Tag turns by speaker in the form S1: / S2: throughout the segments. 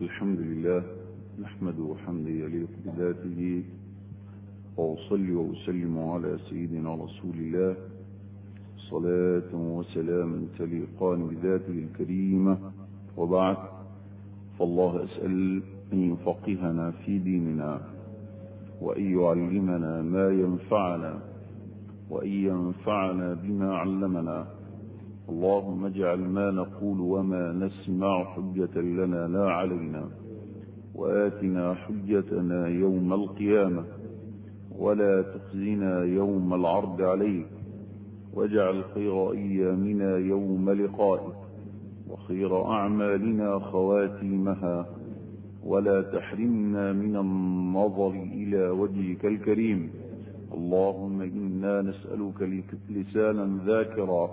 S1: الحمد لله نحمده حمدا يليق بذاته وأصلي وأسلم على سيدنا رسول الله صلاة وسلاما تليقان بذاته الكريمة وبعد فالله أسأل أن يفقهنا في ديننا وأن يعلمنا ما ينفعنا وأن ينفعنا بما علمنا اللهم اجعل ما نقول وما نسمع حجة لنا لا علينا وآتنا حجتنا يوم القيامة ولا تخزنا يوم العرض عليك واجعل خير أيامنا يوم لقائك وخير أعمالنا خواتيمها ولا تحرمنا من النظر إلى وجهك الكريم اللهم إنا نسألك لسانا ذاكرا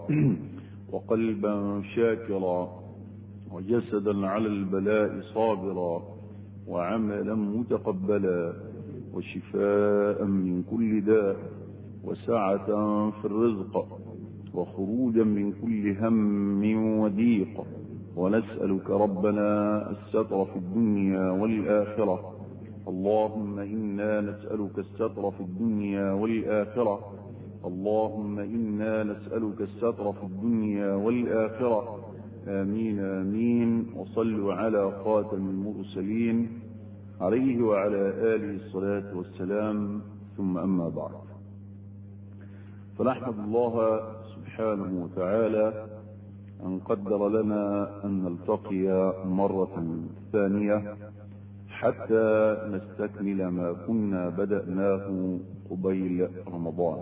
S1: وقلبا شاكرا وجسدا على البلاء صابرا وعملا متقبلا وشفاء من كل داء وسعة في الرزق وخروجا من كل هم وضيق ونسألك ربنا الستر في الدنيا والآخرة اللهم إنا نسألك الستر في الدنيا والآخرة اللهم إنا نسألك الستر في الدنيا والآخرة آمين آمين وصلوا على خاتم المرسلين عليه وعلى آله الصلاة والسلام ثم أما بعد فنحمد الله سبحانه وتعالى أن قدر لنا أن نلتقي مرة ثانية حتى نستكمل ما كنا بدأناه قبيل رمضان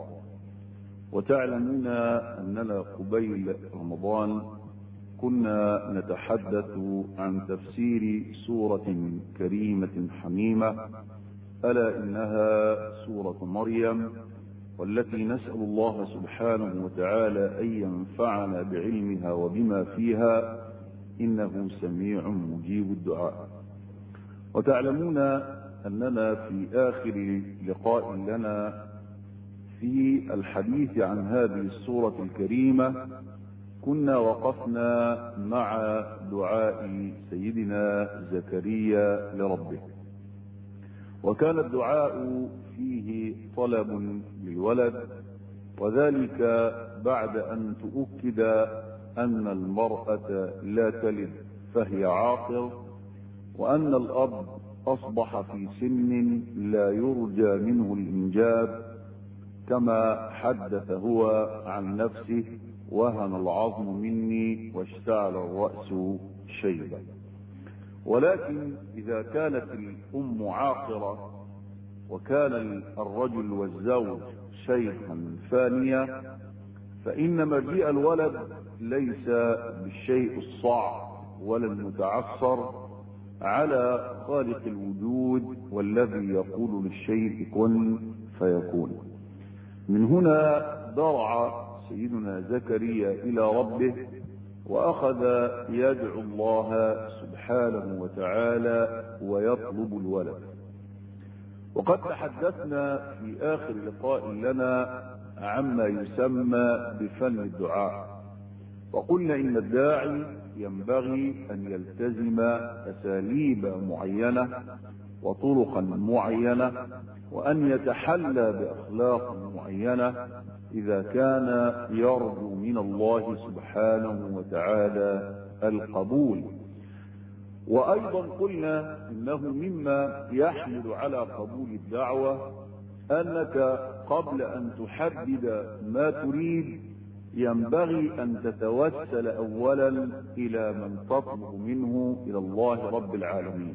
S1: وتعلمون أننا قبيل رمضان كنا نتحدث عن تفسير سورة كريمة حميمة ألا إنها سورة مريم والتي نسأل الله سبحانه وتعالى أن ينفعنا بعلمها وبما فيها إنه سميع مجيب الدعاء وتعلمون أننا في آخر لقاء لنا في الحديث عن هذه السورة الكريمة كنا وقفنا مع دعاء سيدنا زكريا لربه وكان الدعاء فيه طلب للولد وذلك بعد أن تؤكد أن المرأة لا تلد فهي عاقر وأن الأب أصبح في سن لا يرجى منه الإنجاب كما حدث هو عن نفسه وهن العظم مني واشتعل الرأس شيبا ولكن إذا كانت الأم عاقرة وكان الرجل والزوج شيخا فانيا فإن مجيء الولد ليس بالشيء الصعب ولا المتعثر على خالق الوجود والذي يقول للشيء كن فيكون من هنا ضرع سيدنا زكريا إلى ربه وأخذ يدعو الله سبحانه وتعالى ويطلب الولد وقد تحدثنا في آخر لقاء لنا عما يسمى بفن الدعاء وقلنا إن الداعي ينبغي أن يلتزم أساليب معينة وطرقا معينة وأن يتحلى بأخلاق معينة إذا كان يرجو من الله سبحانه وتعالى القبول وأيضا قلنا إنه مما يحمل على قبول الدعوة أنك قبل أن تحدد ما تريد ينبغي أن تتوسل أولا إلى من تطلب منه إلى الله رب العالمين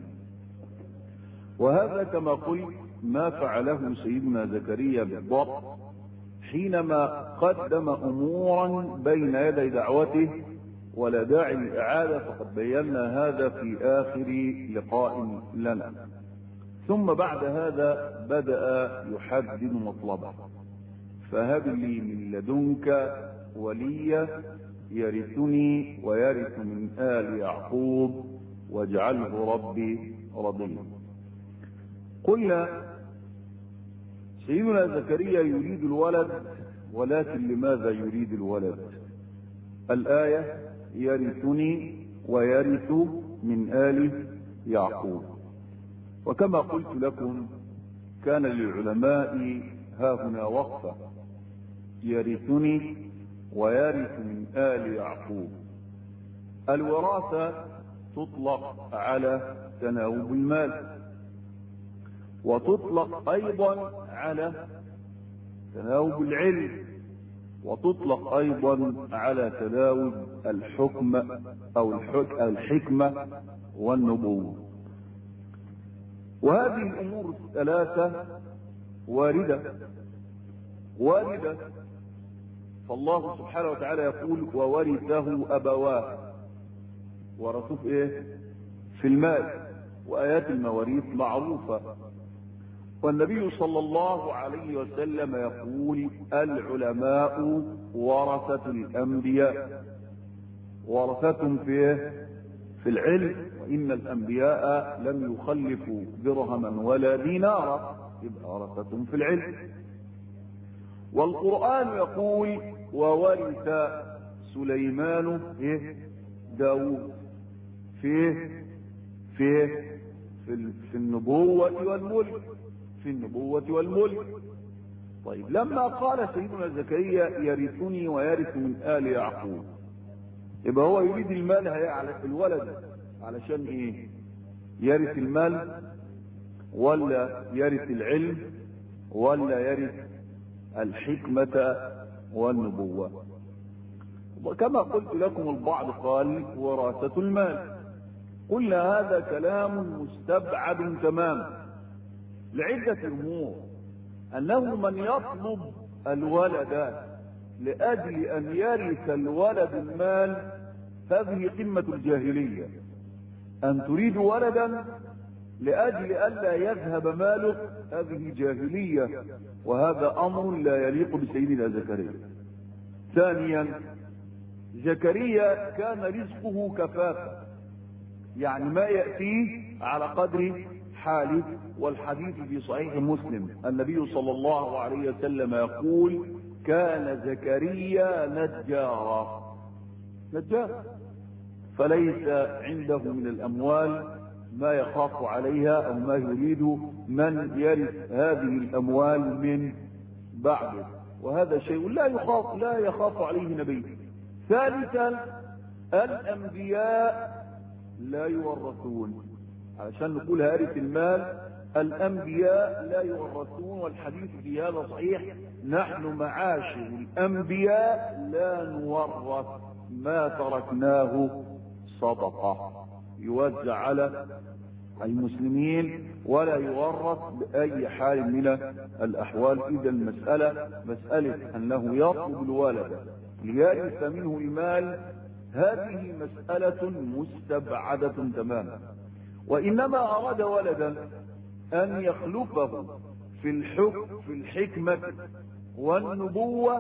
S1: وهذا كما قلت ما فعله سيدنا زكريا بالضبط حينما قدم أمورا بين يدي دعوته ولا داعي للإعادة فقد بينا هذا في آخر لقاء لنا ثم بعد هذا بدأ يحدد مطلبه فهب لي من لدنك وليا يرثني ويرث من آل يعقوب واجعله ربي رضيا قلنا سيدنا زكريا يريد الولد ولكن لماذا يريد الولد الآية يرثني ويرث من آل يعقوب وكما قلت لكم كان للعلماء ها هنا وقفة يرثني ويرث من آل يعقوب الوراثة تطلق على تناوب المال وتطلق أيضا على تناوب العلم وتطلق أيضا على تناوب الحكم أو الحكمة والنبوة وهذه الأمور الثلاثة واردة واردة فالله سبحانه وتعالى يقول وورثه أبواه ورثوه إيه؟ في المال وآيات المواريث معروفة والنبي صلى الله عليه وسلم يقول العلماء ورثة الأنبياء ورثتهم في إيه؟ في العلم وإن الأنبياء لم يخلفوا درهما ولا دينارا يبقى ورثتهم في العلم والقرآن يقول وورث سليمان إيه داود في في في, في النبوة والملك في النبوة والملك طيب لما قال سيدنا زكريا يرثني ويرث من آل يعقوب يبقى هو يريد المال على الولد علشان ايه يرث المال ولا يرث العلم ولا يرث الحكمة والنبوة وكما قلت لكم البعض قال وراثة المال قلنا هذا كلام مستبعد تماما لعدة امور انه من يطلب الولد لاجل ان يرث الولد المال هذه قمة الجاهلية ان تريد ولدا لاجل الا يذهب مالك هذه جاهلية وهذا امر لا يليق بسيدنا زكريا ثانيا زكريا كان رزقه كفافة يعني ما يأتيه على قدر حاله والحديث في صحيح مسلم النبي صلى الله عليه وسلم يقول كان زكريا نجارا نجار فليس عنده من الأموال ما يخاف عليها أو ما يريد من يرث هذه الأموال من بعده وهذا شيء لا يخاف لا يخاف عليه نبي ثالثا الأنبياء لا يورثون علشان نقول هارث المال الأنبياء لا يورثون والحديث في هذا صحيح نحن معاشر الأنبياء لا نورث ما تركناه صدقة يوزع على المسلمين ولا يورث بأي حال من الأحوال إذا المسألة مسألة أنه يطلب الولد ليرث منه المال هذه مسألة مستبعدة تماما وإنما أراد ولدا أن يخلفه في الحكم في الحكمة والنبوة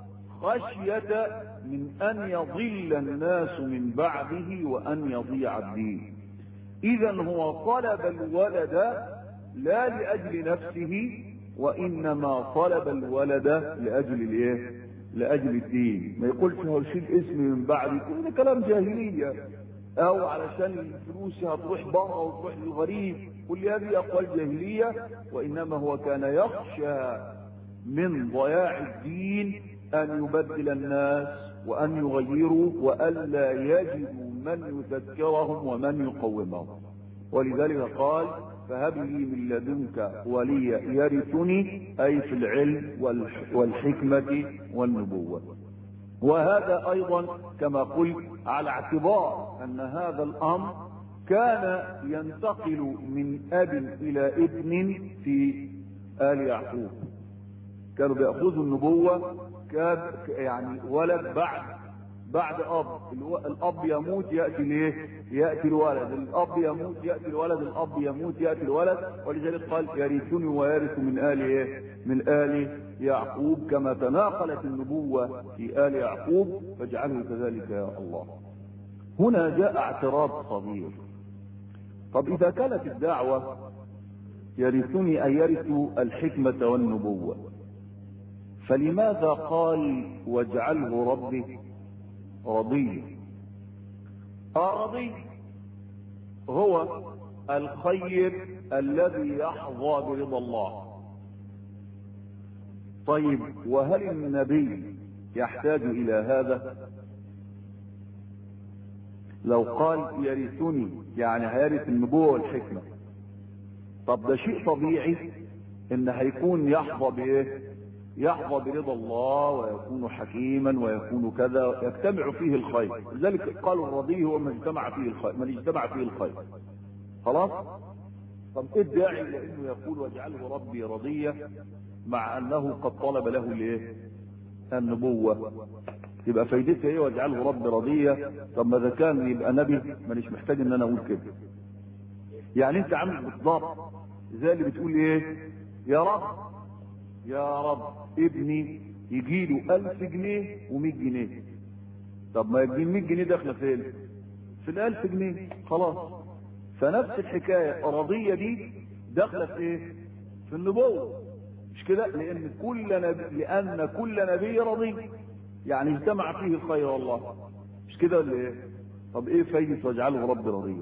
S1: خشية من أن يضل الناس من بعده وأن يضيع الدين إذا هو طلب الولد لا لأجل نفسه وإنما طلب الولد لأجل الإيه؟ لأجل الدين ما يقولش هو شيل اسمي من بعدي كل ده كلام جاهلية أو علشان الفلوس هتروح بره وتروح للغريب كل هذه أقوال جاهلية وإنما هو كان يخشى من ضياع الدين أن يبدل الناس وأن يغيروا وألا يجدوا من يذكرهم ومن يقومهم ولذلك قال فهب لي من لدنك ولي يرثني أي في العلم والحكمة والنبوة وهذا أيضا كما قلت على اعتبار أن هذا الأمر كان ينتقل من أب إلى ابن في آل يعقوب كانوا بيأخذوا النبوة كان يعني ولد بعد بعد اب الاب يموت ياتي ليه ياتي الولد الاب يموت ياتي الولد الاب يموت ياتي الولد ولذلك قال يرثني ويرث من ال ايه من ال يعقوب كما تناقلت النبوه في ال يعقوب فاجعله كذلك يا الله هنا جاء اعتراض صغير طب اذا كانت الدعوه يرثني ان يرثوا الحكمه والنبوه فلماذا قال واجعله ربي رضي الرضي هو الخير الذي يحظى برضا الله طيب وهل النبي يحتاج الى هذا لو قال يرثني يعني هيرث النبوة والحكمة طب ده شيء طبيعي ان هيكون يحظى بايه يحظى برضا الله ويكون حكيما ويكون كذا يجتمع فيه الخير لذلك قالوا الرضي هو من اجتمع فيه الخير من اجتمع فيه الخير خلاص طب ايه الداعي لانه يقول واجعله ربي رضيا مع انه قد طلب له الايه النبوة يبقى فايدتها ايه واجعله ربي رضيا طب ما اذا كان يبقى نبي مانيش محتاج ان انا اقول كده يعني انت عامل بالضبط زي اللي بتقول ايه يا رب يا رب ابني يجي له 1000 جنيه و100 جنيه طب ما يجي 100 جنيه داخله فين في ال 1000 جنيه خلاص فنفس الحكايه الرضيه دي داخله في ايه في النبوه مش كده لان كل نبي لان كل نبي رضي يعني اجتمع فيه الخير والله مش كده ولا ايه طب ايه فايده واجعله ربي رضيا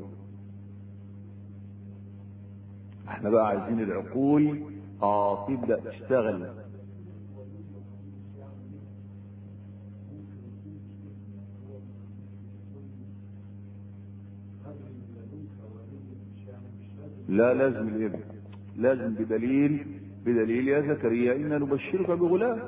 S1: احنا بقى عايزين العقول اه تبدا تشتغل لا لازم الابن لازم بدليل بدليل يا زكريا إنا نبشرك بغلام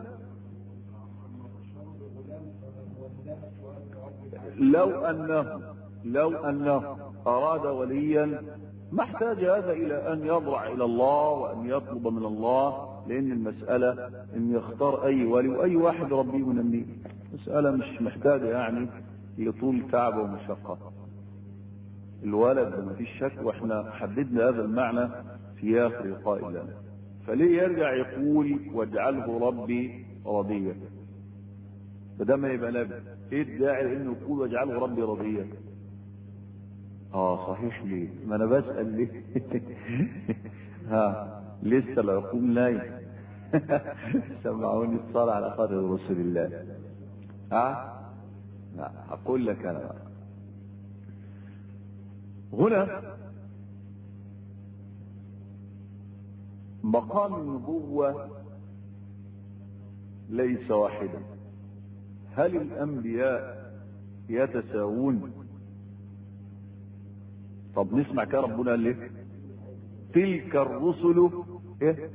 S1: لو أنه لو أنه أراد وليا ما احتاج هذا إلى أن يضرع إلى الله وأن يطلب من الله لأن المسألة أن يختار أي ولي وأي واحد ربي من النيل مسألة مش محتاجة يعني لطول تعب ومشقة الولد ما فيش شك واحنا حددنا هذا المعنى في آخر لقاء لنا فليه يرجع يقول واجعله ربي رضيا فده ما يبقى نبي ايه الداعي انه يقول واجعله ربي رضيا اه صحيح ليه ما انا بسال ليه ها لسه العقول نايم سمعوني الصلاة على قدر رسول الله ها لا اقول لك انا بقى. هنا مقام النبوة ليس واحدا هل الأنبياء يتساوون طب نسمع كده ربنا قال ليه تلك الرسل إيه؟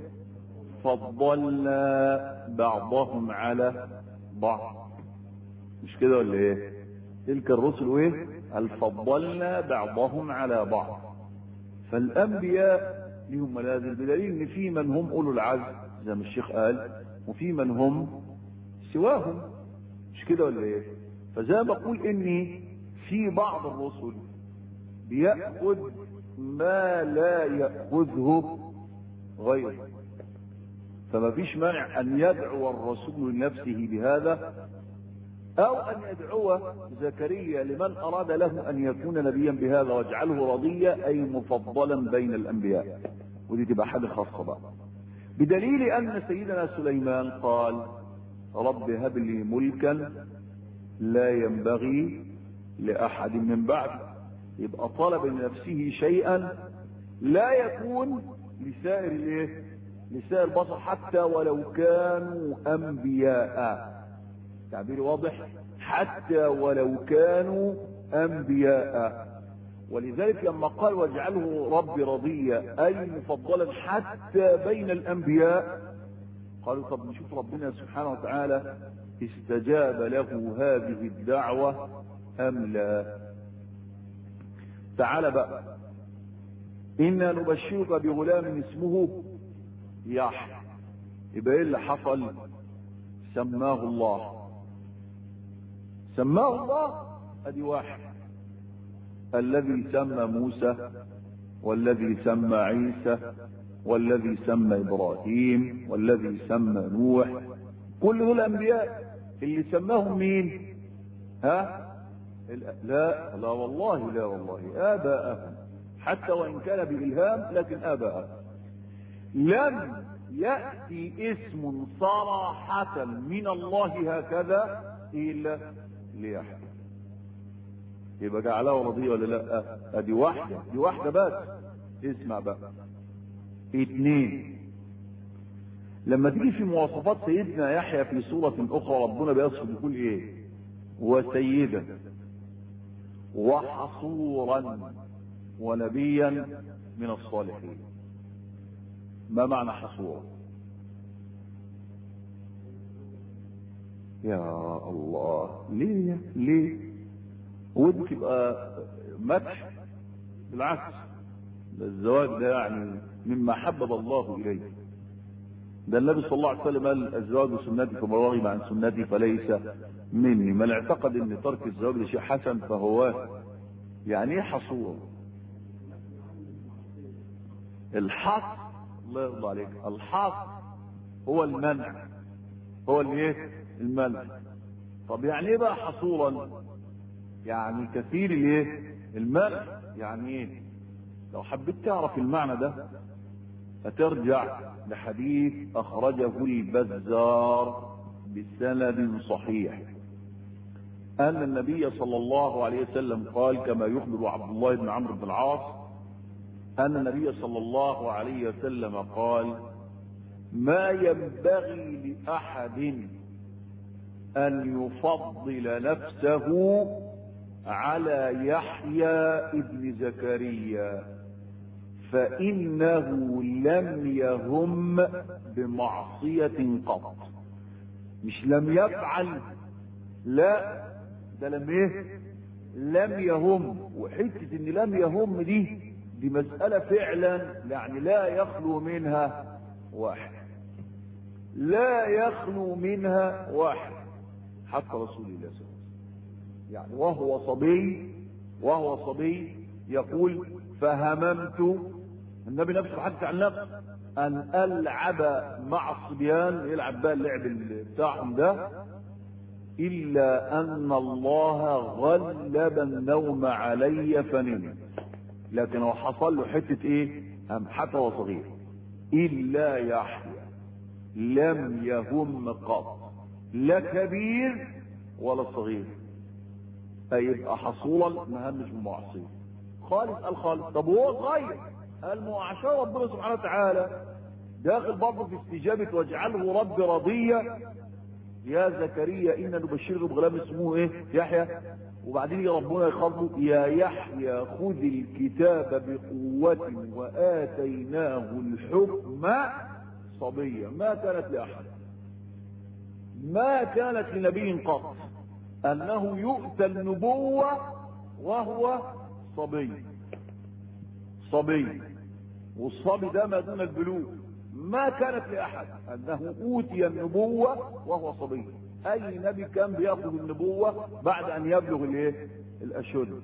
S1: فضلنا بعضهم على بعض مش كده ولا ايه تلك الرسل ايه فضلنا بعضهم على بعض فالانبياء لهم منازل بدليل ان في من هم اولو العزم زي ما الشيخ قال وفي من هم سواهم مش كده ولا ايه فزي ما بقول اني في بعض الرسل بيأخذ ما لا يأخذه غيره فما فيش مانع ان يدعو الرسول لنفسه بهذا او ان يدعو زكريا لمن اراد له ان يكون نبيا بهذا واجعله رضيا اي مفضلا بين الانبياء ودي تبقى حاجه خاصه بقى بدليل ان سيدنا سليمان قال رب هب لي ملكا لا ينبغي لاحد من بعد يبقى طلب لنفسه شيئا لا يكون لسائر الايه لسائر البشر حتى ولو كانوا انبياء تعبير واضح حتى ولو كانوا انبياء ولذلك لما قال واجعله ربي رضيا اي مفضلا حتى بين الانبياء قالوا طب نشوف ربنا سبحانه وتعالى استجاب له هذه الدعوة ام لا تعال بقى انا نبشرك بغلام اسمه يحيى يبقى ايه اللي حصل سماه الله سماه الله ادي واحد الذي سمى موسى والذي سمى عيسى والذي سمى ابراهيم والذي سمى نوح كل دول انبياء اللي سماهم مين ها لا لا والله لا والله اباءهم حتى وان كان بالهام لكن اباءهم لم ياتي اسم صراحه من الله هكذا الا ليحيى يبقى جعلها رضية ولا لا ادي واحدة دي واحدة بس اسمع بقى اتنين لما تيجي في مواصفات سيدنا يحيى في سورة اخرى ربنا بيصف بيقول ايه وسيدا وحصورا ونبيا من الصالحين ما معنى حصورا يا الله ليه ليه ودي تبقى مدح بالعكس ده الزواج ده يعني مما حبب الله اليه ده النبي صلى الله عليه وسلم قال الزواج سنتي فما رغب عن سنتي فليس مني من اعتقد ان ترك الزواج ده شيء حسن فهو يعني ايه حصور الحص الله يرضى عليك الحص هو المنع هو الايه المنع طب يعني ايه بقى حصورا يعني كثير الايه المنع يعني ايه لو حبيت تعرف المعنى ده فترجع لحديث اخرجه البزار بسند صحيح ان النبي صلى الله عليه وسلم قال كما يخبر عبد الله بن عمرو بن العاص ان النبي صلى الله عليه وسلم قال ما ينبغي لاحد ان يفضل نفسه على يحيى ابن زكريا فانه لم يهم بمعصيه قط مش لم يفعل لا ده لم ايه لم يهم وحته ان لم يهم دي دي مساله فعلا يعني لا يخلو منها واحد لا يخلو منها واحد حتى رسول الله صلى الله عليه وسلم يعني وهو صبي وهو صبي يقول فهممت النبي نفسه حتى عن نفسه ان العب مع الصبيان يلعب بقى اللعب بتاعهم ده الا ان الله غلب النوم علي فنمت لكن هو حصل له حته ايه هم حتى هو صغير الا يحيى لم يهم قط لا كبير ولا صغير فيبقى حصولا ما همش بمعصيه خالص قال خالص طب وهو صغير قال ما عشان ربنا سبحانه وتعالى داخل برضه في استجابه واجعله رب رضيا يا زكريا انا نبشرك بغلام اسمه ايه يحيى وبعدين يا ربنا يخاطبه يا يحيى خذ الكتاب بقوة وآتيناه الحكم صبيا ما كانت لأحد ما كانت لنبي قط أنه يؤتى النبوة وهو صبي صبي والصبي ده ما دون البلوغ ما كانت لأحد أنه أوتي النبوة وهو صبي أي نبي كان بيأخذ النبوة بعد أن يبلغ الإيه؟ الأشد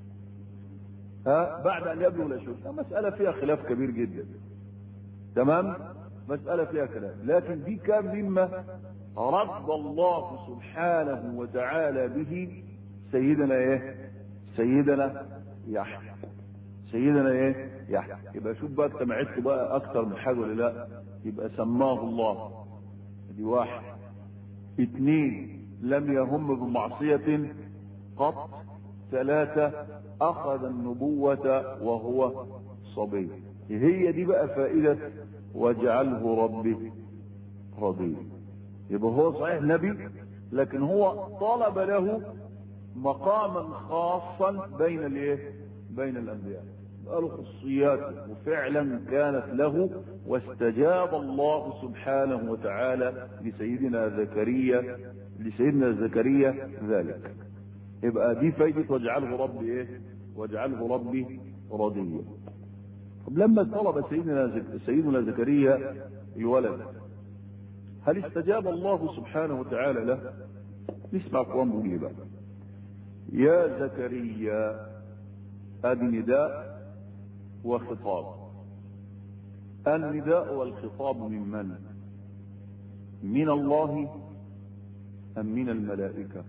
S1: ها بعد أن يبلغ الأشد مسألة فيها خلاف كبير جدا تمام مسألة فيها كلام لكن دي كان مما رد الله سبحانه وتعالى به سيدنا ايه سيدنا يحيى سيدنا ايه يحيى يبقى شوف بقى سمعت بقى اكتر من حاجه ولا لا يبقى سماه الله دي واحد اثنين لم يهم بمعصية قط ثلاثة اخذ النبوة وهو صبي هي دي بقى فائدة واجعله ربي رضي يبقى هو صحيح نبي لكن هو طلب له مقاما خاصا بين الايه بين الانبياء قالوا خصوصياته وفعلا كانت له واستجاب الله سبحانه وتعالى لسيدنا زكريا لسيدنا زكريا ذلك يبقى دي فايدة واجعله ربي ايه واجعله ربي رضيا طب لما طلب سيدنا زك... سيدنا زكريا الولد هل استجاب الله سبحانه وتعالى له نسمع قوام بيقول بقى يا زكريا ادي نداء وخطاب النداء والخطاب من من من الله ام من الملائكه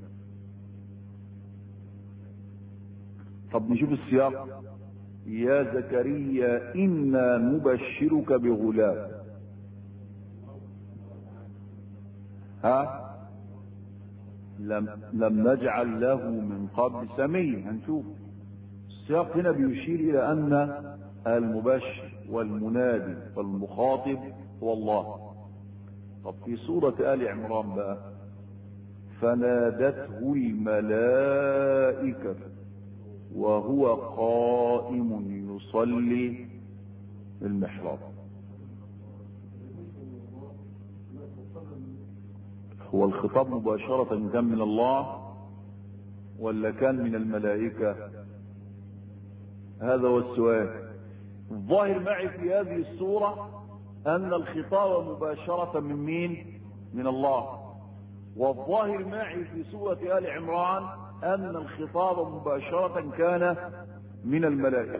S1: طب نشوف السياق يا زكريا انا نبشرك بغلام ها لم, لم نجعل له من قبل سميا هنشوف السياق هنا بيشير إلى أن المبشر والمنادي والمخاطب هو الله طب في سورة آل عمران بقى فنادته الملائكة وهو قائم يصلي في المحراب هو الخطاب مباشرة كان من الله ولا كان من الملائكة هذا هو السؤال الظاهر معي في هذه السورة أن الخطاب مباشرة من مين من الله والظاهر معي في سورة آل عمران أن الخطاب مباشرة كان من الملائكة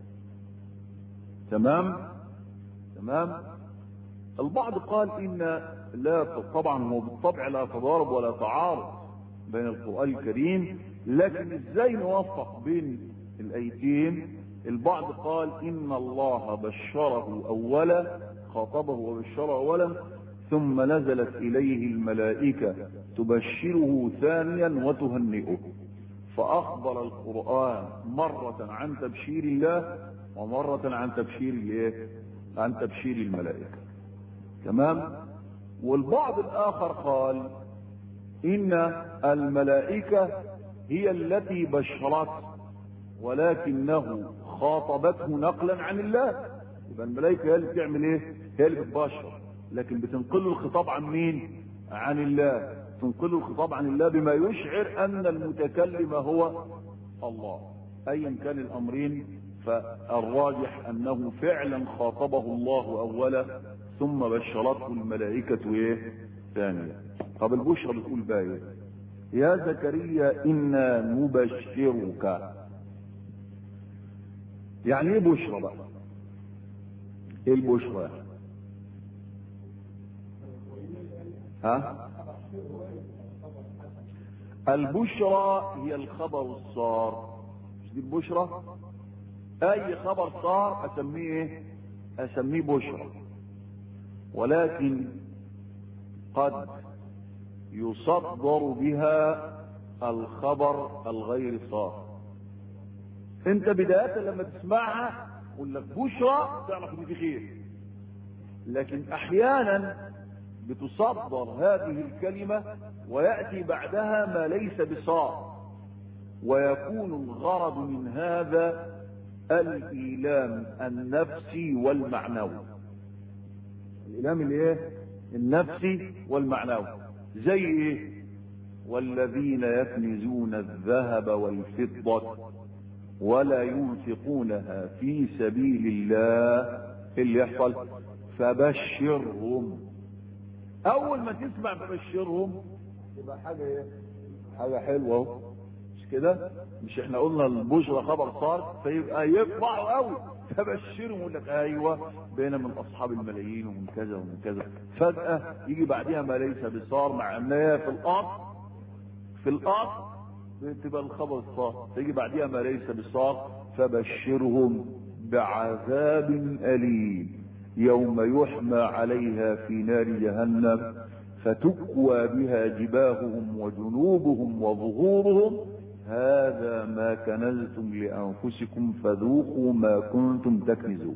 S1: تمام تمام البعض قال إن لا طبعا هو بالطبع لا تضارب ولا تعارض بين القرآن الكريم لكن ازاي نوفق بين الايتين البعض قال ان الله بشره اولا خاطبه وبشره اولا ثم نزلت اليه الملائكة تبشره ثانيا وتهنئه فاخبر القرآن مرة عن تبشير الله ومرة عن تبشير الايه عن تبشير الملائكة تمام والبعض الاخر قال ان الملائكة هي التي بشرت ولكنه خاطبته نقلا عن الله يبقى الملائكة هي اللي بتعمل ايه هي اللي بتبشر لكن بتنقل الخطاب عن مين عن الله تنقل الخطاب عن الله بما يشعر ان المتكلم هو الله ايا كان الامرين فالراجح انه فعلا خاطبه الله اولا ثم بشرته الملائكة ايه ثانيا طب البشرى بتقول بقى ايه يا زكريا انا نبشرك يعني ايه بشرى بقى ايه البشرى ها البشرى هي الخبر الصار مش دي البشرى اي خبر صار اسميه ايه اسميه بشرى ولكن قد يصدر بها الخبر الغير صار انت بداية لما تسمعها يقول لك بشرى تعرف ان في خير لكن احيانا بتصدر هذه الكلمة ويأتي بعدها ما ليس بصار ويكون الغرض من هذا الإيلام النفسي والمعنوي الإيلام الايه النفسي والمعنوي زي ايه والذين يكنزون الذهب والفضة ولا ينفقونها في سبيل الله اللي يحصل فبشرهم اول ما تسمع فبشرهم يبقى حاجه ايه حاجه حلوه اهو مش كده مش احنا قلنا البشرى خبر صار فيبقى يفرحوا قوي فبشرهم يقول لك ايوه بين من اصحاب الملايين ومن كذا ومن كذا فجاه يجي بعدها ما ليس بصار مع ان هي في الارض في الارض تبقى الخبر الصار تيجي بعدها ما ليس بصار فبشرهم بعذاب أليم يوم يحمى عليها في نار جهنم فتكوى بها جباههم وجنوبهم وظهورهم هذا ما كنزتم لأنفسكم فذوقوا ما كنتم تكنزون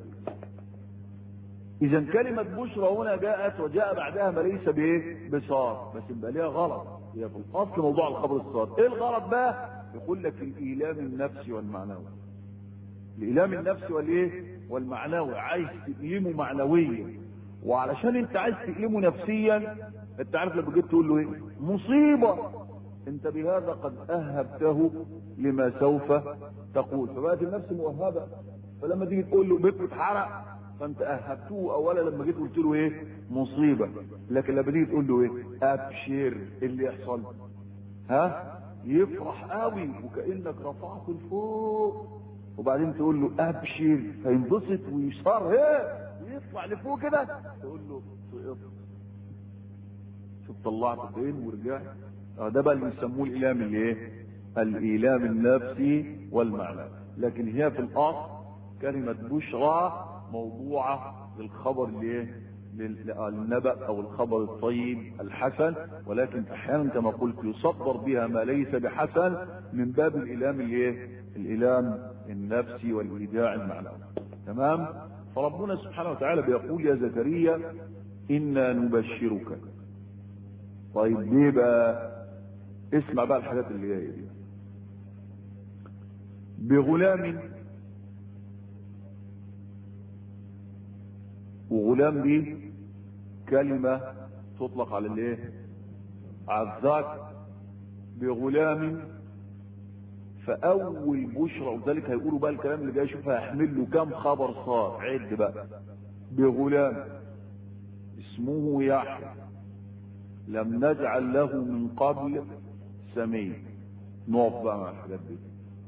S1: إذا كلمة بشرى هنا جاءت وجاء بعدها ما ليس بإيه؟ بصار بس يبقى ليها غلط هي في الأصل موضوع الخبر الصار إيه الغلط بقى؟ يقول لك الإيلام النفسي والمعنوي الإيلام النفسي والإيه؟ والمعنوي عايز تقيمه معنويا وعلشان أنت عايز تقيمه نفسيا أنت عارف لما جيت تقول له إيه؟ مصيبة أنت بهذا قد أهبته لما سوف تقول فبقت النفس مؤهبة فلما تيجي تقول له بيته اتحرق فانت اهبته اولا لما جيت قلت له ايه مصيبه لكن لما تيجي تقول له ايه ابشر اللي يحصل ها يفرح قوي وكانك رفعته لفوق وبعدين تقول له ابشر فينبسط ويصار هي ويطلع لفوق كده تقول له سقط شوف طلعت فين ورجعت اه ده بقى اللي بيسموه الايلام الايه الايلام النفسي والمعنى لكن هي في الاصل كلمه بشرى موضوعة للخبر الايه للنبأ او الخبر الطيب الحسن ولكن احيانا كما قلت يصدر بها ما ليس بحسن من باب الالام الايه الالام النفسي والايداع المعنوي تمام فربنا سبحانه وتعالى بيقول يا زكريا انا نبشرك طيب ليه بقى اسمع بقى الحاجات اللي جايه دي بغلام وغلام دي كلمة تطلق على الايه على الذكر بغلام فأول بشرى وذلك هيقولوا بقى الكلام اللي جاي شوف هيحمل له كام خبر صار عد بقى بغلام اسمه يحيى لم نجعل له من قبل سمي نقف بقى مع الحاجات دي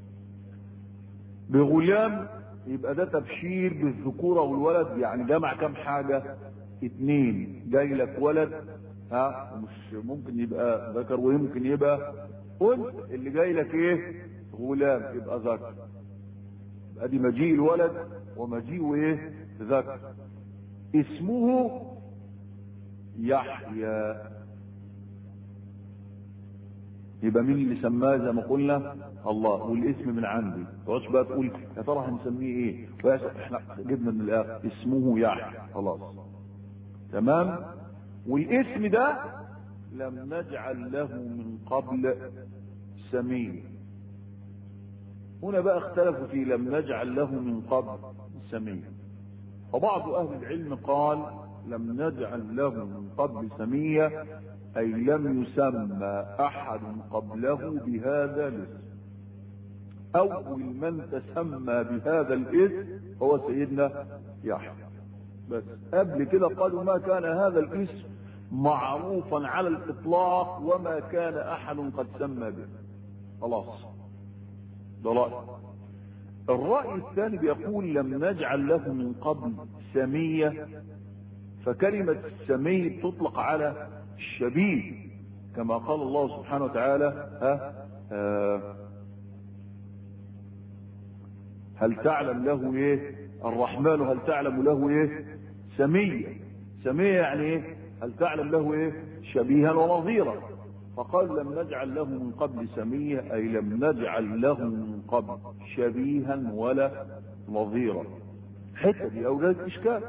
S1: بغلام يبقى ده تبشير بالذكوره والولد يعني جمع كام حاجه اتنين جاي لك ولد ها مش ممكن يبقى ذكر ويمكن يبقى انثى اللي جاي لك ايه غلام يبقى ذكر يبقى دي مجيء الولد ومجيء ايه ذكر اسمه يحيى يبقى مين اللي سماه زي ما قلنا الله والاسم من عندي تقعدش بقى تقول يا ترى هنسميه ايه احنا جبنا من الاخر اسمه يحيى خلاص تمام والاسم ده لم نجعل له من قبل سمين هنا بقى اختلفوا في لم نجعل له من قبل سمين فبعض اهل العلم قال لم نجعل له من قبل سمية أي لم يسمى أحد قبله بهذا الاسم أول من تسمى بهذا الاسم هو سيدنا يحيى بس قبل كده قالوا ما كان هذا الاسم معروفا على الإطلاق وما كان أحد قد سمى به خلاص ده رأي الرأي الثاني بيقول لم نجعل له من قبل سمية فكلمة السمي تطلق على الشبيه كما قال الله سبحانه وتعالى ها آه هل تعلم له ايه الرحمن هل تعلم له ايه سمية سمية يعني ايه هل تعلم له ايه شبيها ونظيرا فقال لم نجعل له من قبل سمية اي لم نجعل له من قبل شبيها ولا نظيرا حتة دي اوجدت اشكال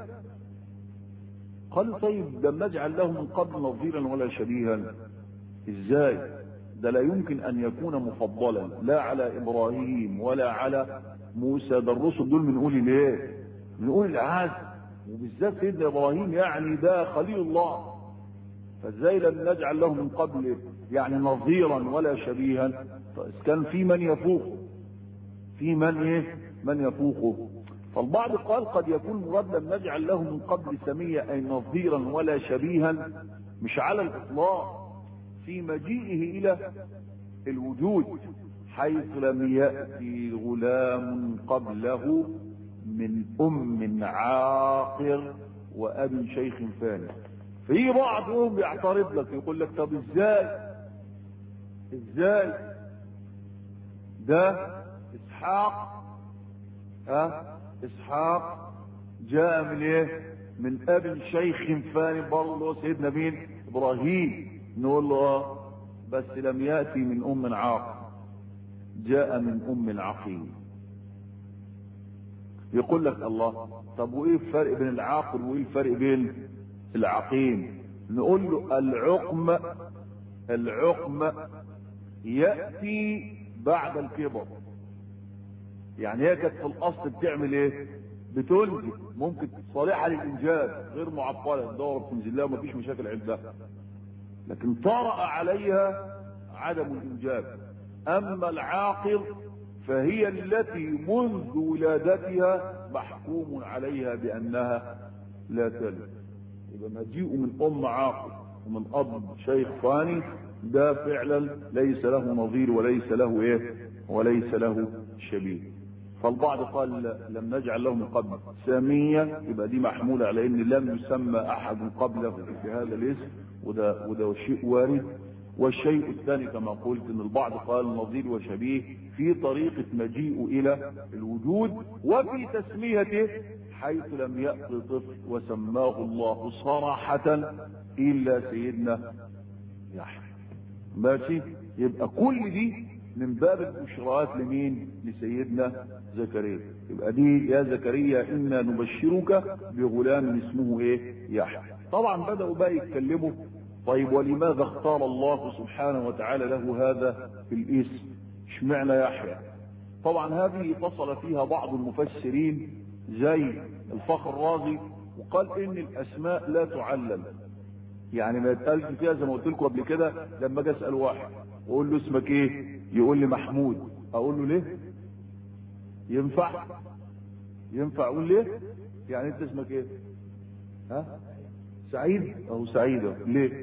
S1: قال طيب لم نجعل له من قبل نظيرا ولا شبيها ازاي ده لا يمكن ان يكون مفضلا لا على ابراهيم ولا على موسى ده الرسل دول بنقول ليه بنقول العهد وبالذات سيدنا ابراهيم يعني ده خليل الله فازاي لم نجعل له من قبل يعني نظيرا ولا شبيها كان في من يفوقه في من ايه من يفوقه فالبعض قال قد يكون مراد لم نجعل له من قبل سمية أي نظيرا ولا شبيها مش على الإطلاق في مجيئه إلى الوجود حيث لم يأتي غلام قبله من أم عاقر وأب شيخ فاني في بعضهم يعترض لك يقول لك طب ازاي ازاي ده اسحاق ها اسحاق جاء من ايه من اب شيخ فاني برضه سيدنا مين ابراهيم نقول له بس لم ياتي من ام عاق جاء من ام عقيم يقول لك الله طب وايه الفرق بين العاقل وايه الفرق بين العقيم نقول له العقم العقم ياتي بعد الكبر يعني هي كانت في الاصل بتعمل ايه بتنزل ممكن صالحه للانجاب غير معطله الدوره بتنزل لها ومفيش مشاكل عندها لكن طرأ عليها عدم الانجاب اما العاقل فهي التي منذ ولادتها محكوم عليها بانها لا تلد يبقى مجيء من ام عاقل ومن اب شيخ فاني ده فعلا ليس له نظير وليس له ايه وليس له شبيه فالبعض قال لم نجعل له من قبل سامية يبقى دي محمولة على ان لم يسمى احد قبله في هذا الاسم وده, وده شيء وارد والشيء الثاني كما قلت ان البعض قال نظير وشبيه في طريقة مجيئه الى الوجود وفي تسميته حيث لم يأت طفل وسماه الله صراحة الا سيدنا يحيى ماشي يبقى كل دي من باب البشرات لمين لسيدنا زكريا يبقى دي يا زكريا انا نبشرك بغلام اسمه ايه يحيى طبعا بدأوا بقى يتكلموا طيب ولماذا اختار الله سبحانه وتعالى له هذا في الاسم اشمعنى يحيى طبعا هذه فصل فيها بعض المفسرين زي الفخر الرازي وقال ان الاسماء لا تعلل يعني ما يتقالش فيها زي ما قلت لكم قبل كده لما اجي اسال واحد واقول له اسمك ايه يقول لي محمود اقول له ليه ينفع ينفع اقول ليه يعني انت اسمك ايه ها سعيد او سعيدة ليه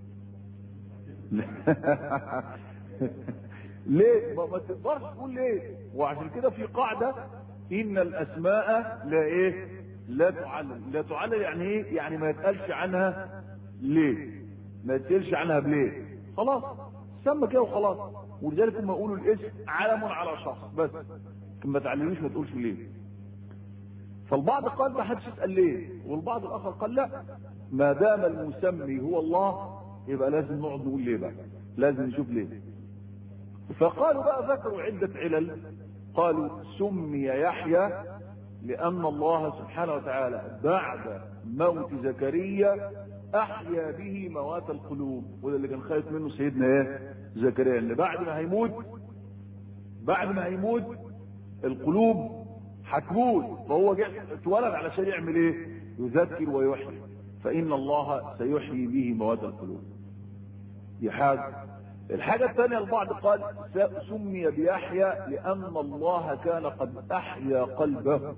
S1: ليه ما, ما تقدرش تقول ليه وعشان كده في قاعدة ان الاسماء لا ايه لا تعلل لا تعلل يعني ايه يعني ما يتقالش عنها ليه ما يتقالش عنها بليه خلاص سمى كده وخلاص ولذلك هم يقولوا الاسم علم على شخص بس لكن ما تعلموش ما تقولش ليه فالبعض قال ما حدش يسال ليه والبعض الاخر قال لا ما دام المسمي هو الله يبقى لازم نقعد نقول ليه بقى لازم نشوف ليه فقالوا بقى ذكروا عدة علل قالوا سمي يحيى لأن الله سبحانه وتعالى بعد موت زكريا أحيا به موات القلوب وده اللي كان خايف منه سيدنا ايه زكريا اللي بعد ما هيموت بعد ما هيموت القلوب هتموت فهو اتولد علشان يعمل ايه يذكر ويحيي فإن الله سيحيي به مواد القلوب دي حاجة الحاجة الثانية البعض قال سمي بيحيى لأن الله كان قد أحيا قلبه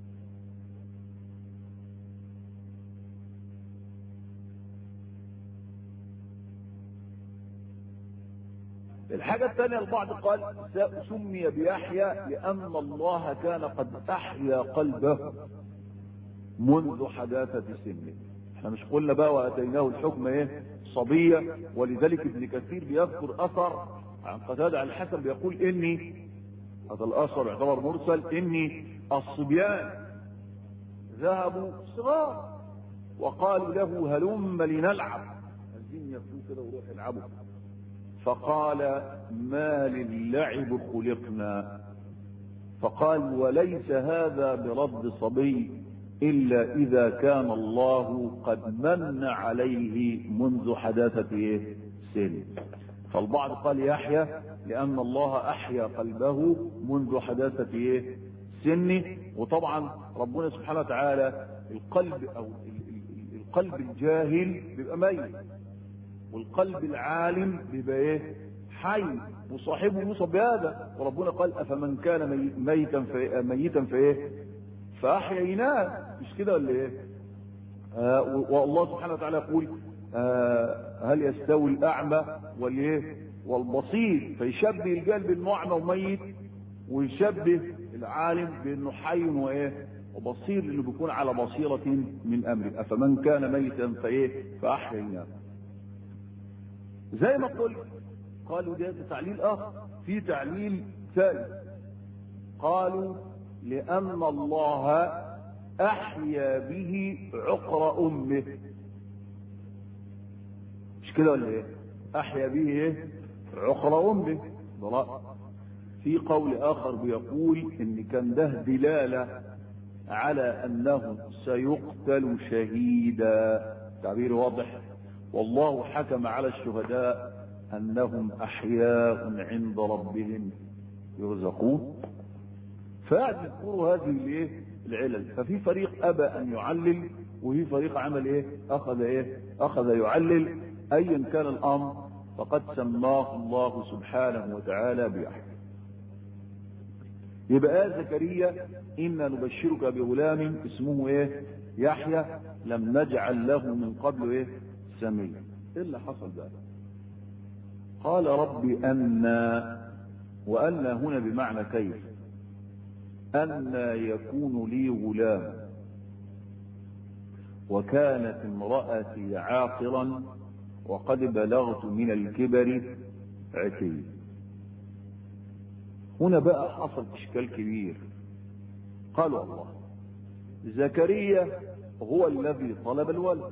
S1: الحاجة الثانية البعض قال سمي بيحيى لأن الله كان قد أحيا قلبه منذ حداثة سنه احنا مش قلنا بقى واتيناه الحكم ايه صبية ولذلك ابن كثير بيذكر اثر عن قتادة عن الحسن بيقول اني هذا الاثر يعتبر مرسل اني الصبيان ذهبوا صغار وقالوا له هلم لنلعب عايزين ياكلوا كده وروح يلعبوا فقال ما للعب خلقنا فقال وليس هذا برد صبي إلا إذا كان الله قد من عليه منذ حداثة سن فالبعض قال يحيى لأن الله أحيا قلبه منذ حداثة سنه وطبعا ربنا سبحانه وتعالى القلب أو القلب الجاهل بيبقى ميت والقلب العالم بيبقى ايه حي وصاحبه يوصف بهذا وربنا قال افمن كان ميتا في ميتا فايه فاحييناه مش كده ولا ايه آه والله سبحانه وتعالى يقول آه هل يستوي الاعمى والايه والبصير فيشبه الجهل بانه اعمى وميت ويشبه العالم بانه حي وايه وبصير لانه بيكون على بصيره من امره افمن كان ميتا فايه فاحييناه زي ما قلت قالوا ده تعليل اخر في تعليل ثالث قالوا لان الله احيا به عقر امه مش كده ولا ايه احيا به ايه عقر امه ضلاء في قول اخر بيقول ان كان ده دلاله على انه سيقتل شهيدا تعبير واضح والله حكم على الشهداء انهم احياء عند ربهم يرزقون فقعد يذكروا هذه الايه العلل ففي فريق ابى ان يعلل وفي فريق عمل ايه اخذ ايه اخذ يعلل ايا كان الامر فقد سماه الله سبحانه وتعالى بيحيى يبقى زكريا انا نبشرك بغلام اسمه ايه يحيى لم نجعل له من قبل ايه سمي ايه اللي حصل بقى قال رب أنا وأنا هنا بمعنى كيف أنا يكون لي غلام وكانت امرأتي عاقرا وقد بلغت من الكبر عتي هنا بقى حصل اشكال كبير قالوا الله زكريا هو الذي طلب الولد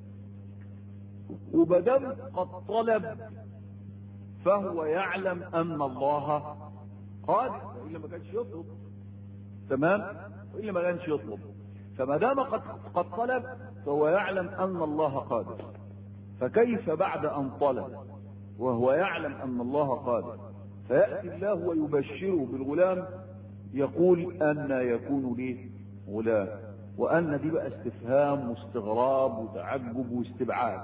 S1: وبدم قد طلب فهو يعلم ان الله قادر والا ما كانش يطلب تمام والا ما كانش يطلب فما دام قد قد طلب فهو يعلم ان الله قادر فكيف بعد ان طلب وهو يعلم ان الله قادر فياتي الله ويبشره بالغلام يقول ان يكون لي غلام وان دي بقى استفهام واستغراب وتعجب واستبعاد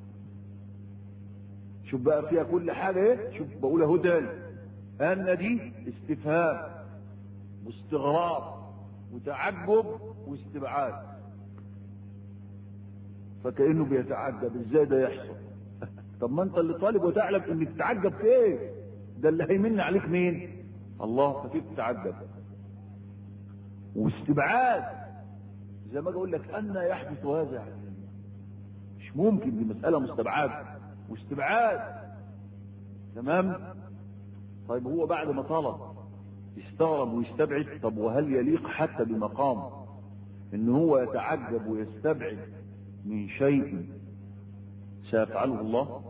S1: شوف بقى فيها كل حاجه ايه شوف بقول اهو تاني ان دي استفهام واستغراب وتعجب واستبعاد فكانه بيتعجب ازاي ده يحصل طب ما انت اللي طالب وتعلم انك تتعجب في ايه ده اللي هيمن عليك مين الله فكيف تتعجب واستبعاد زي ما اقول لك ان يحدث هذا مش ممكن دي مساله مستبعده واستبعاد تمام طيب هو بعد ما طلب يستغرب ويستبعد طب وهل يليق حتى بمقام ان هو يتعجب ويستبعد من شيء سيفعله الله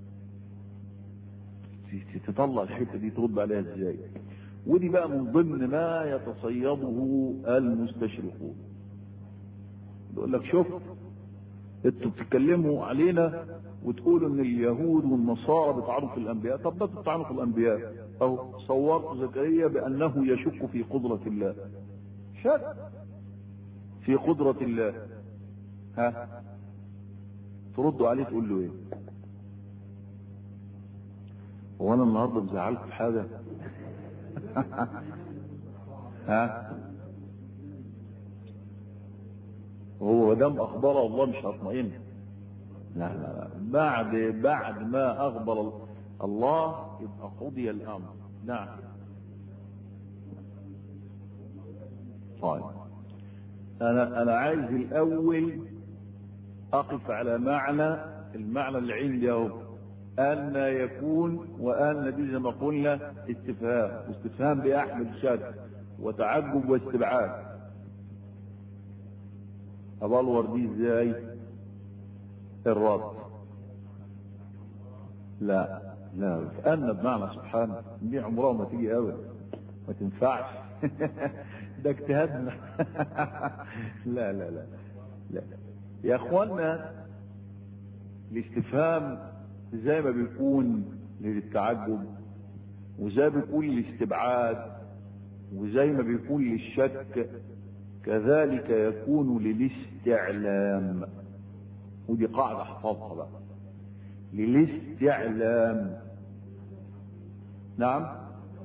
S1: تطلع الحته دي ترد عليها ازاي ودي بقى من ضمن ما يتصيده المستشرقون يقول لك شوف انتوا بتتكلموا علينا وتقولوا ان اليهود والنصارى بيطعنوا في الانبياء طب ده بتطعنوا في الانبياء او صورت زكريا بانه يشك في قدرة الله شك في قدرة الله ها تردوا عليه تقول له ايه هو انا النهارده مزعلك في حاجه ها هو دام اخبره الله مش هطمئن لا لا لا بعد بعد ما اخبر الله يبقى قضي الامر نعم طيب انا انا عايز الاول اقف على معنى المعنى اللي عندي اهو ان يكون وان دي زي ما قلنا استفهام واستفهام بيحمل شك وتعجب واستبعاد ابلور دي ازاي الرد لا لا ان بمعنى سبحانه دي عمرها ما تيجي ابدا ما تنفعش ده اجتهادنا لا لا لا لا يا اخوانا الاستفهام زي ما بيكون للتعجب وزي ما بيكون للاستبعاد وزي ما بيكون للشك كذلك يكون للاستعلام ودي قاعدة احفظها بقى للاستعلام نعم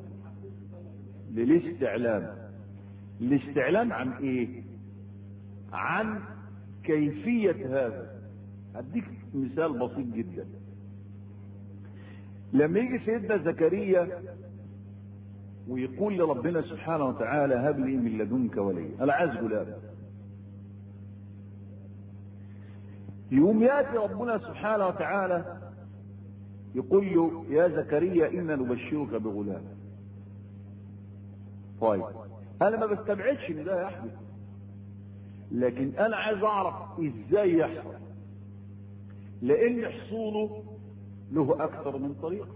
S1: للاستعلام الاستعلام عن ايه عن كيفية هذا اديك مثال بسيط جدا لما يجي سيدنا زكريا ويقول لربنا سبحانه وتعالى هب لي من لدنك ولي انا عايز غلام يوم ياتي ربنا سبحانه وتعالى يقول له يا زكريا انا نبشرك بغلام طيب انا ما بستبعدش ان ده يحدث لكن انا عايز اعرف ازاي يحصل لان حصوله له اكثر من طريقه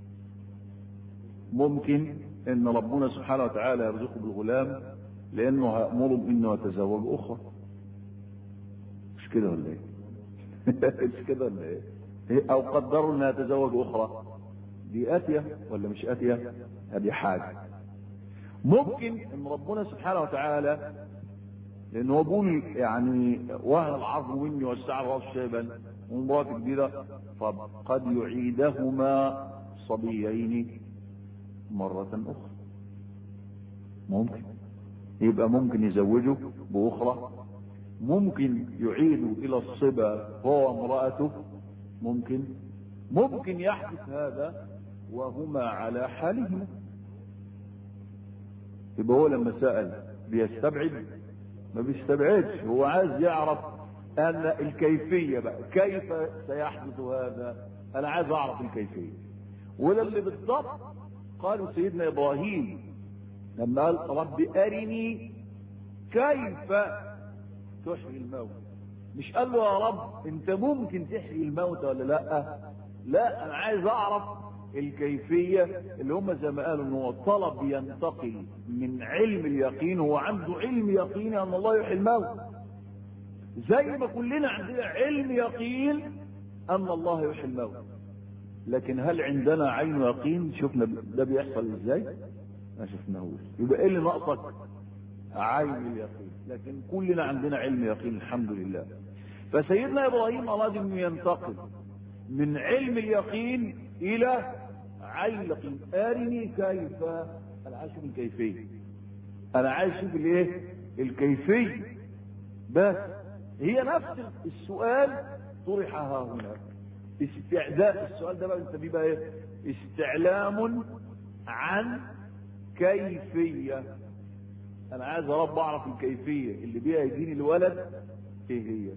S1: ممكن ان ربنا سبحانه وتعالى يرزقه بالغلام لانه هيامره بانه يتزوج اخرى مش كده ولا ايه مش كده ولا ايه او قدروا انها يتزوج اخرى دي اتيه ولا مش اتيه هذه حاجه ممكن ان ربنا سبحانه وتعالى لان هو بيقول يعني وهن العظم مني والشعر راس شيبا ومرات كبيره فقد يعيدهما صبيين مرة أخرى ممكن يبقى ممكن يزوجه بأخرى ممكن يعيد إلى الصبا هو وامرأته ممكن ممكن يحدث هذا وهما على حالهما يبقى هو لما سأل بيستبعد ما بيستبعدش هو عايز يعرف ان الكيفيه بقى كيف سيحدث هذا انا عايز اعرف الكيفيه وده اللي بالضبط قالوا سيدنا ابراهيم لما قال رب ارني كيف تحيي الموت مش قال له يا رب انت ممكن تحيي الموت ولا لا لا انا عايز اعرف الكيفية اللي هم زي ما قالوا ان هو طلب ينتقل من علم اليقين هو عنده علم يقيني ان الله يحيي الموت زي ما كلنا عندنا علم يقين ان الله يحيي الموت لكن هل عندنا عين يقين شفنا ده بيحصل ازاي ما شفناهوش يبقى ايه اللي ناقصك عين اليقين لكن كلنا عندنا علم يقين الحمد لله فسيدنا ابراهيم اراد انه ينتقل من علم اليقين الى عين اليقين ارني كيف انا عايز اشوف الكيفيه انا عايز اشوف الايه الكيفيه بس هي نفس السؤال طرح ها هنا استعداء السؤال ده بقى انت بيه بقى ايه استعلام عن كيفيه انا عايز يا رب اعرف الكيفيه اللي بيها يجيني الولد ايه هي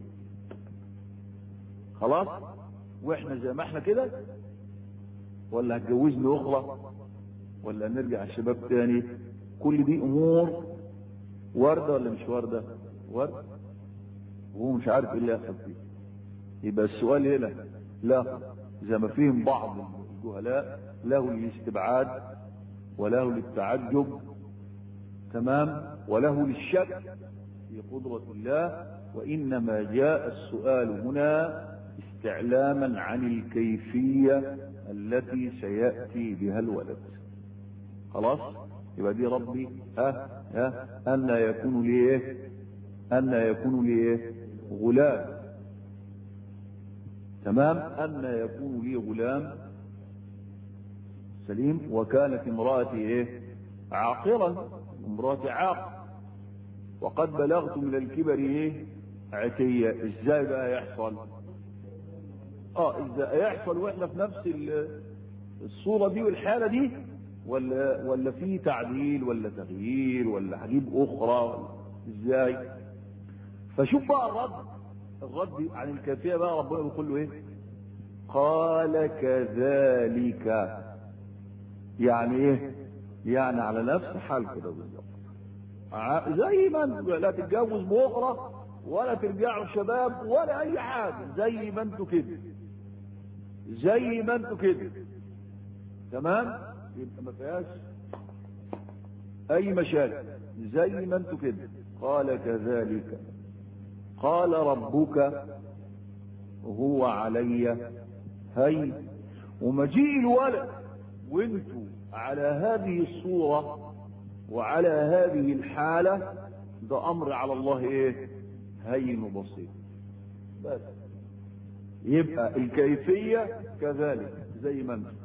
S1: خلاص واحنا زي ما احنا كده ولا هتجوزني اخرى ولا نرجع الشباب تاني كل دي امور وارده ولا مش وارده وارده وهو مش عارف ايه اللي يحصل فيه يبقى السؤال هنا لا زي ما فيهم بعض الجهلاء له للاستبعاد وله للتعجب تمام وله للشك في قدرة الله وإنما جاء السؤال هنا استعلاما عن الكيفية التي سيأتي بها الولد خلاص يبقى دي ربي ها ها أن يكون لي إيه أن يكون لي إيه غلام تمام أن يكون لي غلام سليم وكانت امرأتي إيه عاقرا امرأتي عاق وقد بلغت من الكبر ايه عتية ازاي بقى يحصل اه ازاي يحصل واحنا في نفس الصورة دي والحالة دي ولا ولا في تعديل ولا تغيير ولا هجيب اخرى ولا ازاي فشوف بقى الرد الرد عن الكافية بقى ربنا بيقول له ايه قال كذلك يعني ايه يعني على نفس حال كده بالظبط زي ما انتوا لا تتجوز باخرى ولا ترجعوا شباب ولا اي حاجه زي ما انتوا كده زي ما انتوا كده تمام يبقى ما فيهاش اي مشاكل زي ما انتوا كده قال كذلك قال ربك هو علي هي ومجيء الولد وانتوا على هذه الصورة وعلى هذه الحالة ده أمر على الله إيه هين وبسيط بس يبقى الكيفية كذلك زي ما انت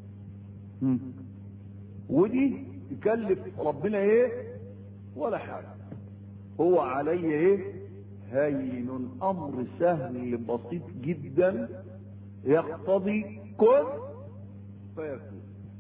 S1: ودي تكلف ربنا ايه ولا حاجة هو علي ايه هين امر سهل بسيط جدا يقتضي كن فيكون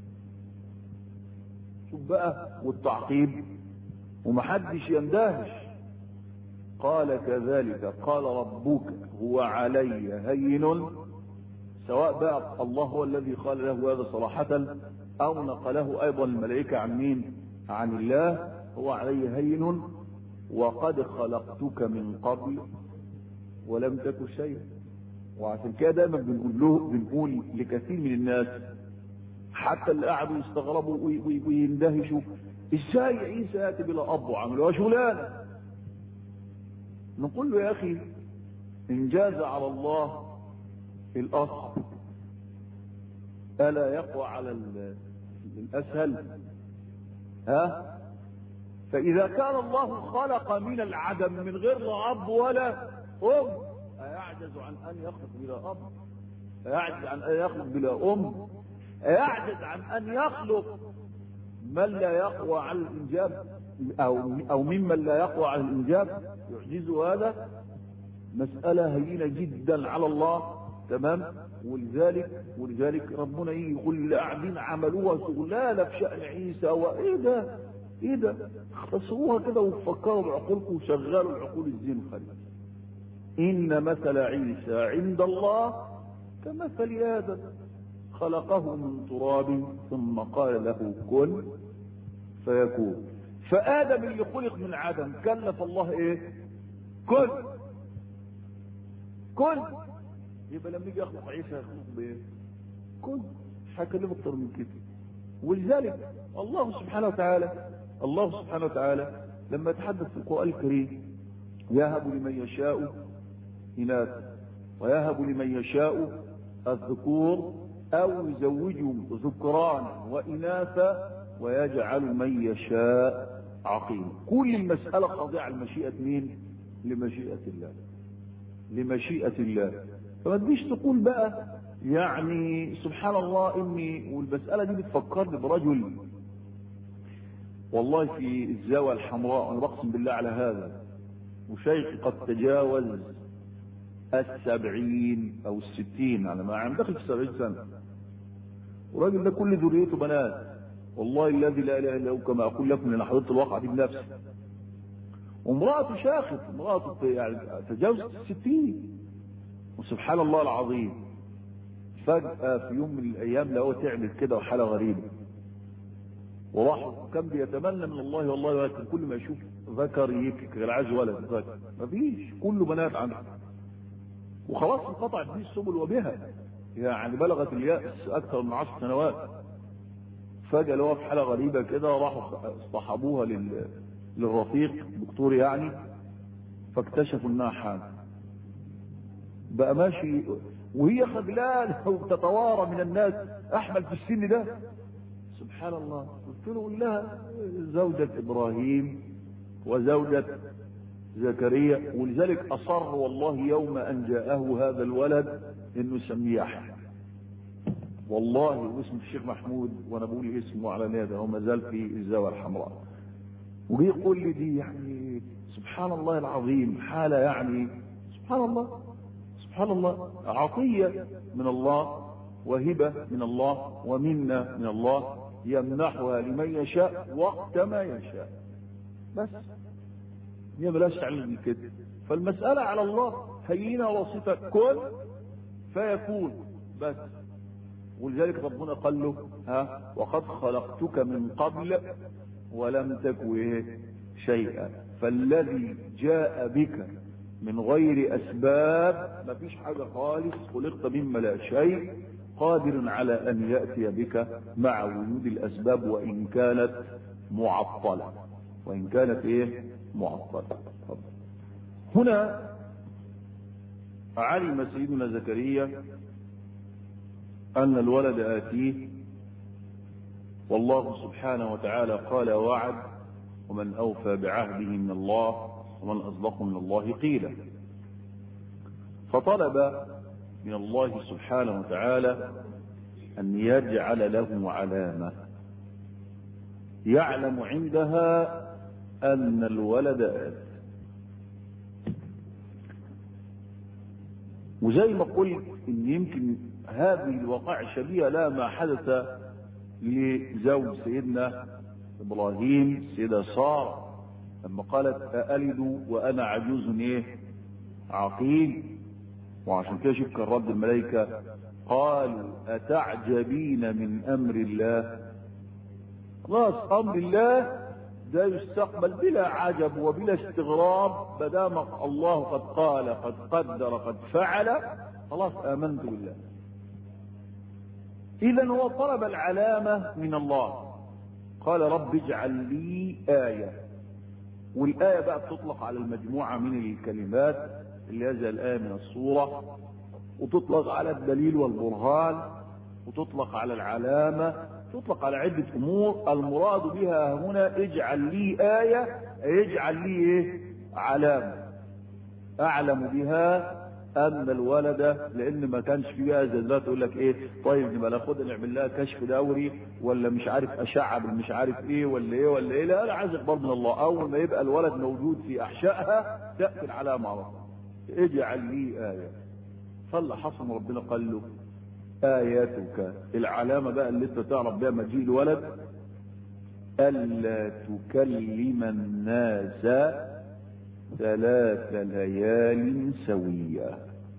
S1: شوف بقى والتعقيب ومحدش يندهش قال كذلك قال ربك هو علي هين سواء بقى الله هو الذي قال له هذا صراحة او نقله ايضا الملائكة عن مين عن الله هو علي هين وقد خلقتك من قبل ولم تك شيئا وعشان كده دايما بنقول له بنقول لكثير من الناس حتى اللي قعدوا يستغربوا ويندهشوا ازاي عيسى ياتي بلا اب وعملوها شغلانه نقول له يا اخي ان جاز على الله الاصل الا يقوى على الاسهل ها فاذا كان الله خلق من العدم من غير لا اب ولا ام ايعجز عن ان يخلق بلا اب ايعجز عن ان يخلق بلا ام يعجز عن ان يخلق من لا يقوى على الانجاب او او ممن لا يقوى على الانجاب يعجز هذا مسألة هينة جدا على الله تمام ولذلك ولذلك ربنا يجي يقول اللي قاعدين عملوها شغلانه في شأن عيسى وايه ده؟ ايه ده؟ اختصروها كده وفكروا بعقولكم وشغلوا العقول الزين خليل إن مثل عيسى عند الله كمثل آدم خلقه من تراب ثم قال له كن فيكون فآدم اللي خلق من عدم كلف الله ايه كن كن يبقى لما يجي يخلق عيسى يخلق بايه كن مش هكلمه اكتر من كده ولذلك الله سبحانه وتعالى الله سبحانه وتعالى لما يتحدث في القرآن الكريم يهب لمن يشاء إناثا ويهب لمن يشاء الذكور أو يزوجهم ذكرانا وإناثا ويجعل من يشاء عقيما كل المسألة خاضعة لمشيئة مين لمشيئة الله لمشيئة الله فما تجيش تقول بقى يعني سبحان الله اني والمسألة دي بتفكرني برجل والله في الزاوية الحمراء انا بقسم بالله على هذا وشيخ قد تجاوز السبعين او الستين على ما عم دخل في السبعين سنة والراجل ده كل ذريته بنات والله الذي لا اله الا هو كما اقول لكم ان حضرت الواقعة دي بنفسي وامرأته شاخت امرأته يعني تجاوزت الستين وسبحان الله العظيم فجأة في يوم من الأيام لقوه تعمل كده وحالة غريبة وراح كان بيتمنى من الله والله ولكن كل ما يشوف ذكر يبكي غير عايز ولد ذكر مفيش كله بنات عنده وخلاص انقطعت به السبل وبها يعني بلغت اليأس أكثر من عشر سنوات فجأة لقوها في حالة غريبة كده راحوا اصطحبوها لل... للرفيق دكتور يعني فاكتشفوا انها حامل بقى ماشي وهي خجلانه وبتتوارى من الناس احمل في السن ده سبحان الله قلت له قول لها زوجة ابراهيم وزوجة زكريا ولذلك اصر والله يوم ان جاءه هذا الولد انه يسميه يحيى والله واسم الشيخ محمود وانا بقول اسمه على نادى هو ما زال في الزاويه الحمراء وجي يقول لي دي يعني سبحان الله العظيم حاله يعني سبحان الله سبحان الله عطية من الله وهبة من الله ومنة من الله يمنحها لمن يشاء وقت ما يشاء بس هي بلاش تعلم من كده فالمسألة على الله هينة وسيطة كن فيكون بس ولذلك ربنا قال له ها وقد خلقتك من قبل ولم تك شيئا فالذي جاء بك من غير اسباب ما فيش حاجة خالص خلقت مما لا شيء قادر على ان يأتي بك مع وجود الاسباب وان كانت معطلة وان كانت ايه معطلة هنا علم سيدنا زكريا ان الولد اتيه والله سبحانه وتعالى قال وعد ومن اوفى بعهده من الله ومن أصدق من الله قيلا فطلب من الله سبحانه وتعالى أن يجعل له علامة يعلم عندها أن الولد آت وزي ما قلت إن يمكن هذه الوقائع شبيهة لا ما حدث لزوج سيدنا إبراهيم سيدة سارة لما قالت أألد وأنا عجوز إيه عقيم وعشان كده شوف كان رد الملائكة قالوا أتعجبين من أمر الله خلاص أمر الله ده يستقبل بلا عجب وبلا استغراب بدام الله قد قال قد قدر قد فعل خلاص آمنت بالله إذا هو طلب العلامة من الله قال رب اجعل لي آية والآية بقى بتطلق على المجموعة من الكلمات اللي هي زي الآية من الصورة وتطلق على الدليل والبرهان وتطلق على العلامة تطلق على عدة أمور المراد بها هنا اجعل لي آية اجعل لي إيه؟ علامة أعلم بها أن الولد لأن ما كانش فيها زي دلوقتي يقول لك إيه طيب نبقى ناخدها نعمل لها كشف دوري ولا مش عارف أشعة مش عارف إيه ولا إيه ولا إيه لا لا عايز إخبار من الله أول ما يبقى الولد موجود في أحشائها تأتي العلامة على طول اجعل لي آية فاللي حصل ربنا قال له آياتك العلامة بقى اللي انت تعرف بها مجيء الولد ألا تكلم الناس ثلاث ليال سوية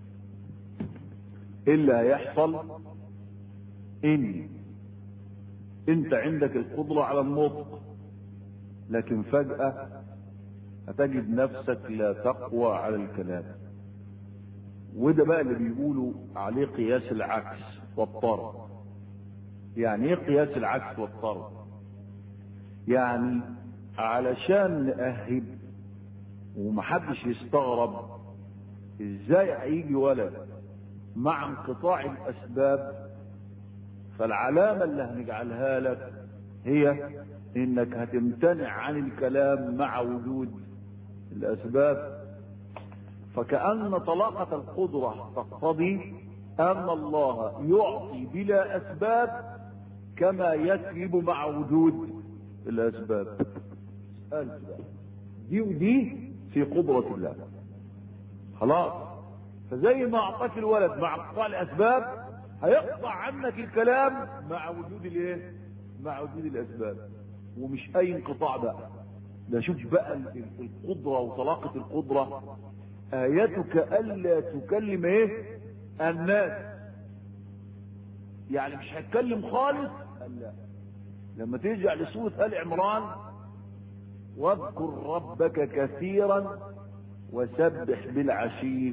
S1: إلا هيحصل إن أنت عندك القدرة على النطق لكن فجأة هتجد نفسك لا تقوى على الكلام وده بقى اللي بيقولوا عليه قياس العكس والطرد يعني ايه قياس العكس والطرد يعني علشان نأهب ومحدش يستغرب ازاي هيجي ولد مع انقطاع الاسباب فالعلامة اللي هنجعلها لك هي انك هتمتنع عن الكلام مع وجود الاسباب فكأن طلاقة القدرة تقتضي ان الله يعطي بلا اسباب كما يسلب مع وجود الاسباب اسألت بقى دي ودي في قدرة الله خلاص فزي ما اعطاك الولد مع اقطاع الاسباب هيقطع عنك الكلام مع وجود الايه مع وجود الاسباب ومش اي انقطاع بقى ده شوف بقى القدرة وطلاقة القدرة ايتك الا تكلم ايه الناس يعني مش هتكلم خالص قال لا لما ترجع لسورة آل عمران واذكر ربك كثيرا وسبح بالعشي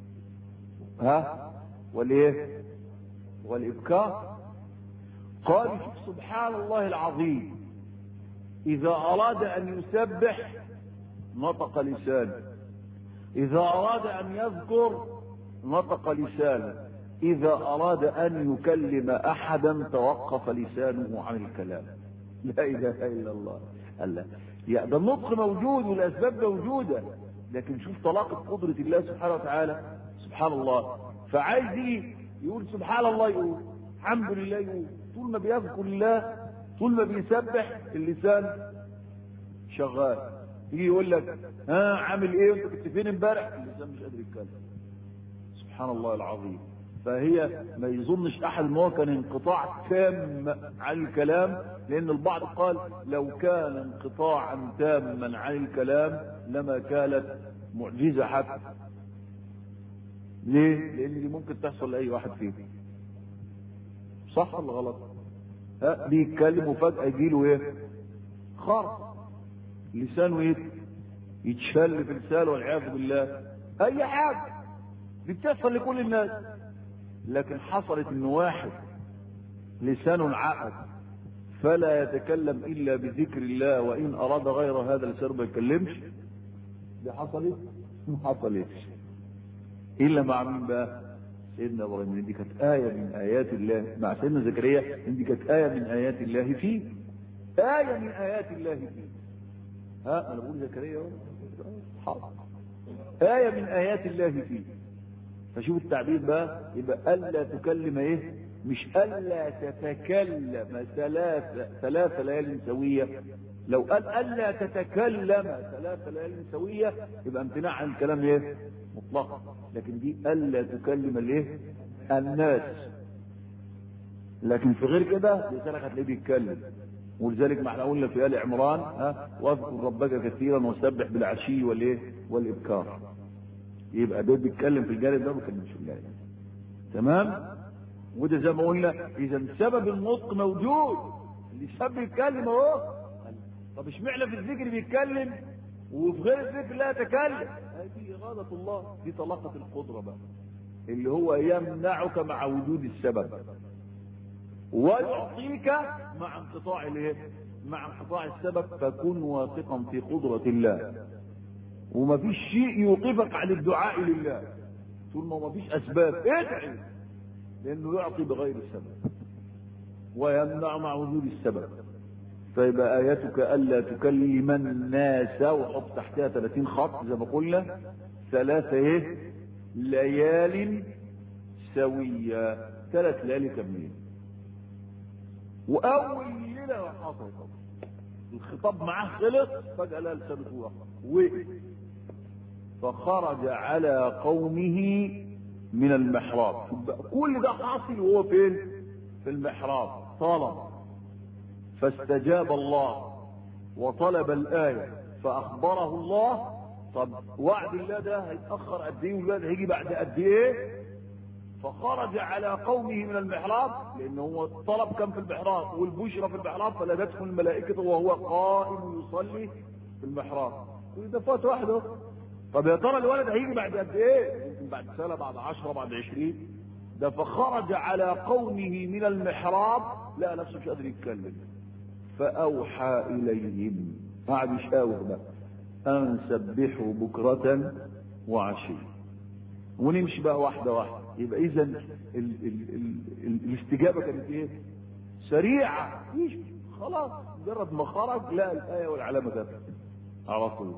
S1: ها والايه والابكار قال شوف سبحان الله العظيم اذا اراد ان يسبح نطق لسانه اذا اراد ان يذكر نطق لسانه اذا اراد ان يكلم احدا توقف لسانه عن الكلام لا اله الا الله الله يعني ده النطق موجود والاسباب موجوده لكن شوف طلاقه قدره الله سبحانه وتعالى سبحان الله فعايز يجي يقول سبحان الله يقول الحمد لله يقول طول ما بيذكر الله طول ما بيسبح اللسان شغال يجي يقول لك ها عامل ايه وانت كنت فين امبارح اللسان مش قادر يتكلم سبحان الله العظيم فهي ما يظنش احد ان هو كان انقطاع تام عن الكلام لان البعض قال لو كان انقطاعا تاما عن الكلام لما كانت معجزه حتى ليه؟ لان دي ممكن تحصل لاي واحد فيهم صح ولا غلط؟ ها بيتكلم وفجاه يجي له ايه؟ خرق لسانه ايه؟ يتشل في لسانه والعياذ بالله اي حاجه دي بتحصل لكل الناس لكن حصلت ان واحد لسانه عقد فلا يتكلم الا بذكر الله وان اراد غير هذا اللسان ما يتكلمش دي حصلت ما حصلتش الا مع مين بقى سيدنا ابراهيم دي كانت ايه من ايات الله مع سيدنا زكريا دي كانت ايه من ايات الله فيه ايه من ايات الله فيه ها انا بقول زكريا اهو ايه من ايات الله فيه فشوف التعبير بقى يبقى الا تكلم ايه مش الا تتكلم ثلاث ثلاث ليال سويه لو قال الا تتكلم ثلاث ليال سويه يبقى امتناع عن الكلام ايه مطلقا لكن دي الا تكلم الايه الناس لكن في غير كده لسانك هتلاقيه بيتكلم ولذلك ما احنا قلنا في ال عمران ها واذكر ربك كثيرا وسبح بالعشي والايه والابكار يبقى ده بيتكلم في الجانب ده ما بيتكلمش في الجانب تمام وده زي ما قلنا اذا سبب النطق موجود اللي سبب يتكلم اهو طب اشمعنى في الذكر بيتكلم وفي غير الذكر لا يتكلم هذه اراده الله دي طلاقه القدره بقى اللي هو يمنعك مع وجود السبب ويعطيك مع انقطاع الايه مع انقطاع السبب فكن واثقا في قدره الله وما فيش شيء يوقفك عن الدعاء لله طول ما ما فيش اسباب ادعي لانه يعطي بغير السبب ويمنع مع وجود السبب فيبقى ايتك الا تكلم الناس وحط تحتها 30 خط زي ما قلنا ثلاثة ايه ليال سوية ثلاث ليالي كاملين واول ليله حصلت الخطاب معاه خلص فجاه لا لسانه وقف فخرج على قومه من المحراب كل ده حاصل وهو فين في المحراب طلب فاستجاب الله وطلب الآية فأخبره الله طب وعد الله ده هيتاخر قد ايه والوعد هيجي بعد قد ايه فخرج على قومه من المحراب لان هو الطلب كان في المحراب والبشرى في المحراب فلا تدخل الملائكه وهو قائم يصلي في المحراب ده فات واحده طب يا ترى الولد هيجي بعد قد ايه يمكن بعد سنه بعد عشرة بعد عشرين ده فخرج على قومه من المحراب لا نفسه مش قادر يتكلم فاوحى اليهم قعد يشاور بقى ان سبحوا بكره وعشيه ونمشي بقى واحده واحده يبقى اذا ال ال ال ال الاستجابه كانت ايه سريعه مش خلاص مجرد ما خرج لا الايه والعلامه ده على طول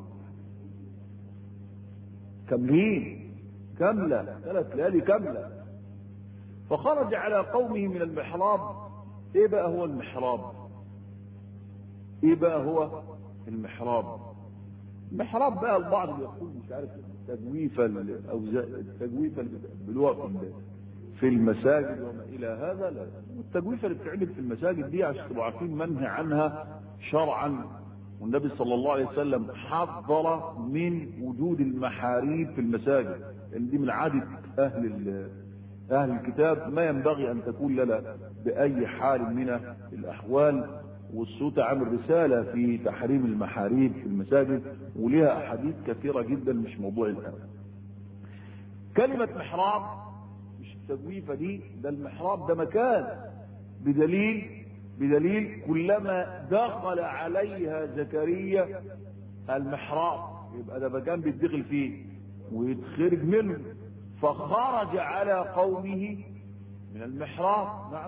S1: كاملين كامله ثلاث ليالي كامله فخرج على قومه من المحراب ايه بقى هو المحراب ايه بقى هو المحراب المحراب بقى البعض بيقول مش عارف تجويفا او التجويفه اللي بيعملوها في في المساجد وما الى هذا لا التجويفه اللي بتعمل في المساجد دي عشان تبقوا عارفين منهي عنها شرعا والنبي صلى الله عليه وسلم حذر من وجود المحاريب في المساجد لان دي من عاده اهل اهل الكتاب ما ينبغي ان تكون لنا باي حال من الاحوال والصوت عامل رساله في تحريم المحاريب في المساجد وليها احاديث كثيره جدا مش موضوع الان. كلمه محراب مش التجويفه دي ده المحراب ده مكان بدليل بدليل كلما دخل عليها زكريا المحراب يبقى ده مكان بيتدخل فيه ويتخرج منه فخرج على قومه من المحراب نعم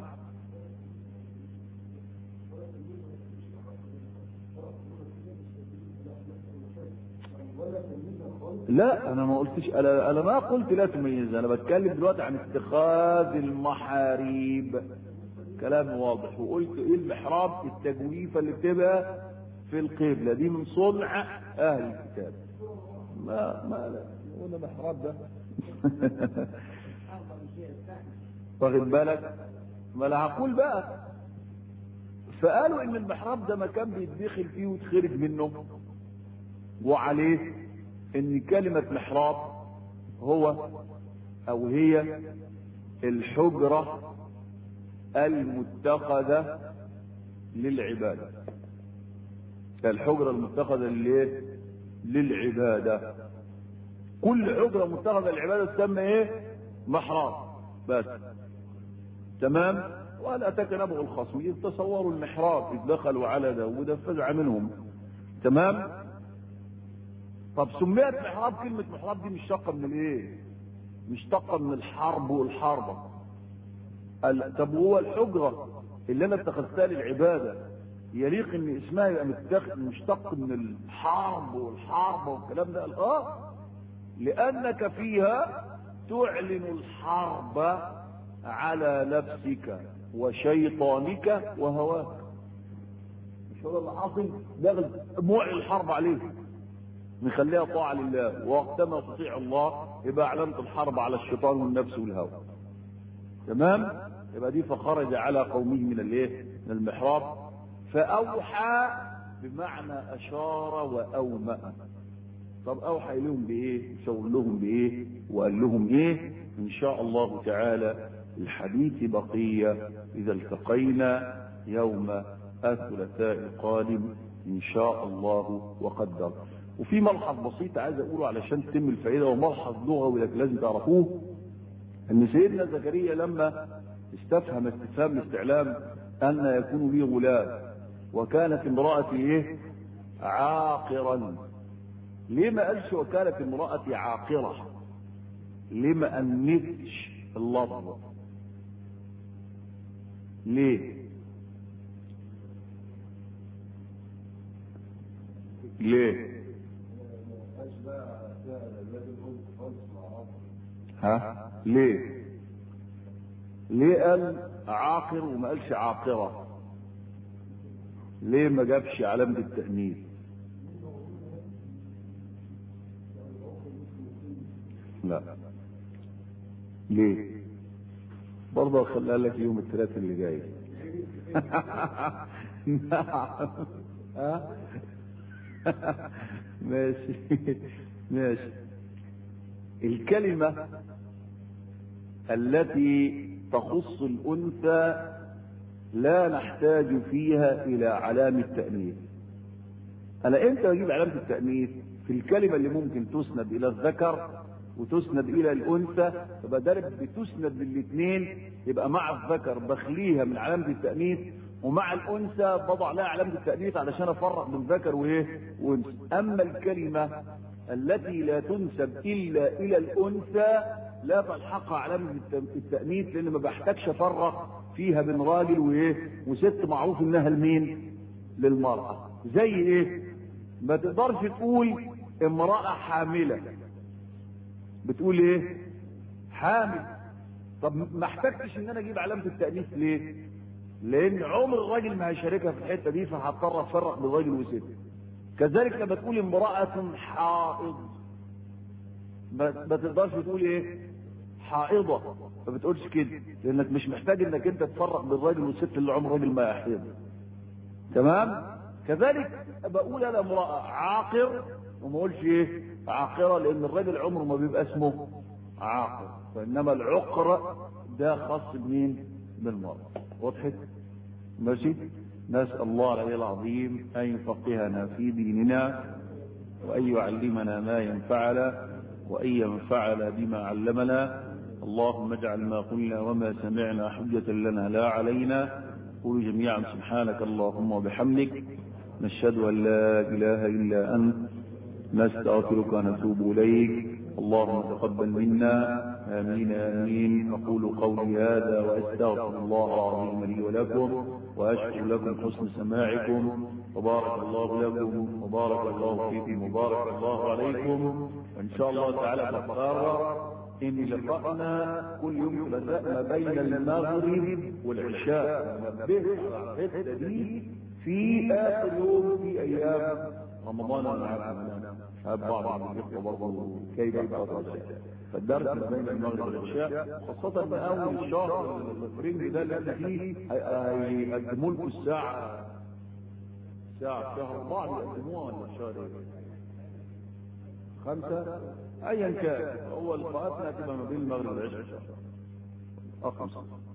S1: لا انا ما قلتش انا, أنا ما قلت لا تميز انا بتكلم دلوقتي عن اتخاذ المحاريب كلام واضح وقلت ايه المحراب التجويفه اللي بتبقى في القبله دي من صنع اهل الكتاب ما ما لا قلنا محراب ده واخد بالك ما انا هقول بقى فقالوا ان المحراب ده مكان بيتدخل فيه ويتخرج منه وعليه ان كلمة محراب هو او هي الحجرة المتخذة للعبادة الحجرة المتخذة للايه للعبادة كل حجرة متخذة للعبادة تسمى ايه محراب بس تمام وهل اتاك نبغ الخصم اذ تصوروا المحراب اذ دخلوا على داود فزع منهم تمام طب سميت محراب كلمة محراب دي مشتقة من الايه؟ مشتقة من الحرب والحربة. طب هو الحجرة اللي انا اتخذتها للعبادة يليق ان اسمها يبقى متاخد مشتق من الحرب والحربة والكلام ده؟ اه لانك فيها تعلن الحرب على نفسك وشيطانك وهواك. مش هو اللي حاصل؟ داخل معلن الحرب عليك. نخليها طاعة لله وقتما تطيع الله يبقى اعلنت الحرب على الشيطان والنفس والهوى تمام يبقى دي فخرج على قومه من الايه من المحراب فاوحى بمعنى اشار واومأ طب اوحى اليهم بايه شاور لهم بايه وقال لهم ايه ان شاء الله تعالى الحديث بقية اذا التقينا يوم الثلاثاء القادم ان شاء الله وقدر وفي ملحظ بسيط عايز اقوله علشان تتم الفائده وملحظ لغوي لكن لازم تعرفوه ان سيدنا زكريا لما استفهم استفهام الاستعلام ان يكون لي غلام وكانت امرأتي ايه عاقرا ليه ما قالش وكانت امرأتي عاقرة ليه ما أنتش اللفظ ليه ليه ها ليه ليه قال عاقر وما قالش عاقرة ليه ما جابش علامة التأنيث لا ليه برضه خليها لك يوم الثلاث اللي جاي ها ماشي ماشي الكلمة التي تخص الأنثى لا نحتاج فيها إلى علامة تأنيث أنا إمتى أجيب علامة التأنيث في الكلمة اللي ممكن تسند إلى الذكر وتسند إلى الأنثى فبدل بتسند للاثنين يبقى مع الذكر بخليها من علامة التأنيث ومع الأنثى بضع لها علامة التأنيث علشان أفرق بين ذكر وإيه وأنثى أما الكلمة التي لا تنسب إلا إلى الأنثى لا تلحقها علامة التأنيث لأن ما بحتاجش أفرق فيها بين راجل وإيه وست معروف إنها لمين للمرأة زي إيه ما تقدرش تقول امرأة حاملة بتقول إيه حامل طب ما احتجتش ان انا اجيب علامة التأنيث ليه لان عمر الراجل ما هيشاركها في الحتة دي فهضطر افرق بين راجل وست كذلك لما تقول امرأة حائض ما تقدرش تقول ايه حائضة ما بتقولش كده لانك مش محتاج انك انت تفرق بين الراجل والست اللي عمر راجل ما يحيض تمام كذلك بقول انا امرأة عاقر وما اقولش ايه عاقرة لان الراجل عمره ما بيبقى اسمه عاقر وانما العقر ده خاص بمين بالمرأة وضحت ماشي نسأل الله العلي العظيم أن يفقهنا في ديننا وأن يعلمنا ما ينفعنا وأن ينفعنا بما علمنا اللهم اجعل ما قلنا وما سمعنا حجة لنا لا علينا قولوا جميعا سبحانك اللهم وبحمدك نشهد أن لا إله إلا أنت نستغفرك ونتوب إليك اللهم تقبل منا آمين آمين أقول قولي هذا وأستغفر الله العظيم لي ولكم وأشكر لكم حسن سماعكم وبارك الله لكم وبارك الله فيكم وبارك الله عليكم وإن شاء الله تعالى نقرر إن لقاءنا كل يوم ثلاثاء ما بين المغرب والعشاء ننبه على الحتة دي في آخر يوم في أيام رمضان العام بعض الإخوة برضه كيف يقرأ فالدرس ما بين المغرب والعشاء خاصة من أول الشهر الفرنج ده اللي احنا فيه هيقدموا لكم الساعة الساعة شهر بعض يقدموها ولا شهر خمسة أيا كان هو لقاءاتنا تبقى ما بين المغرب والعشاء أخمسة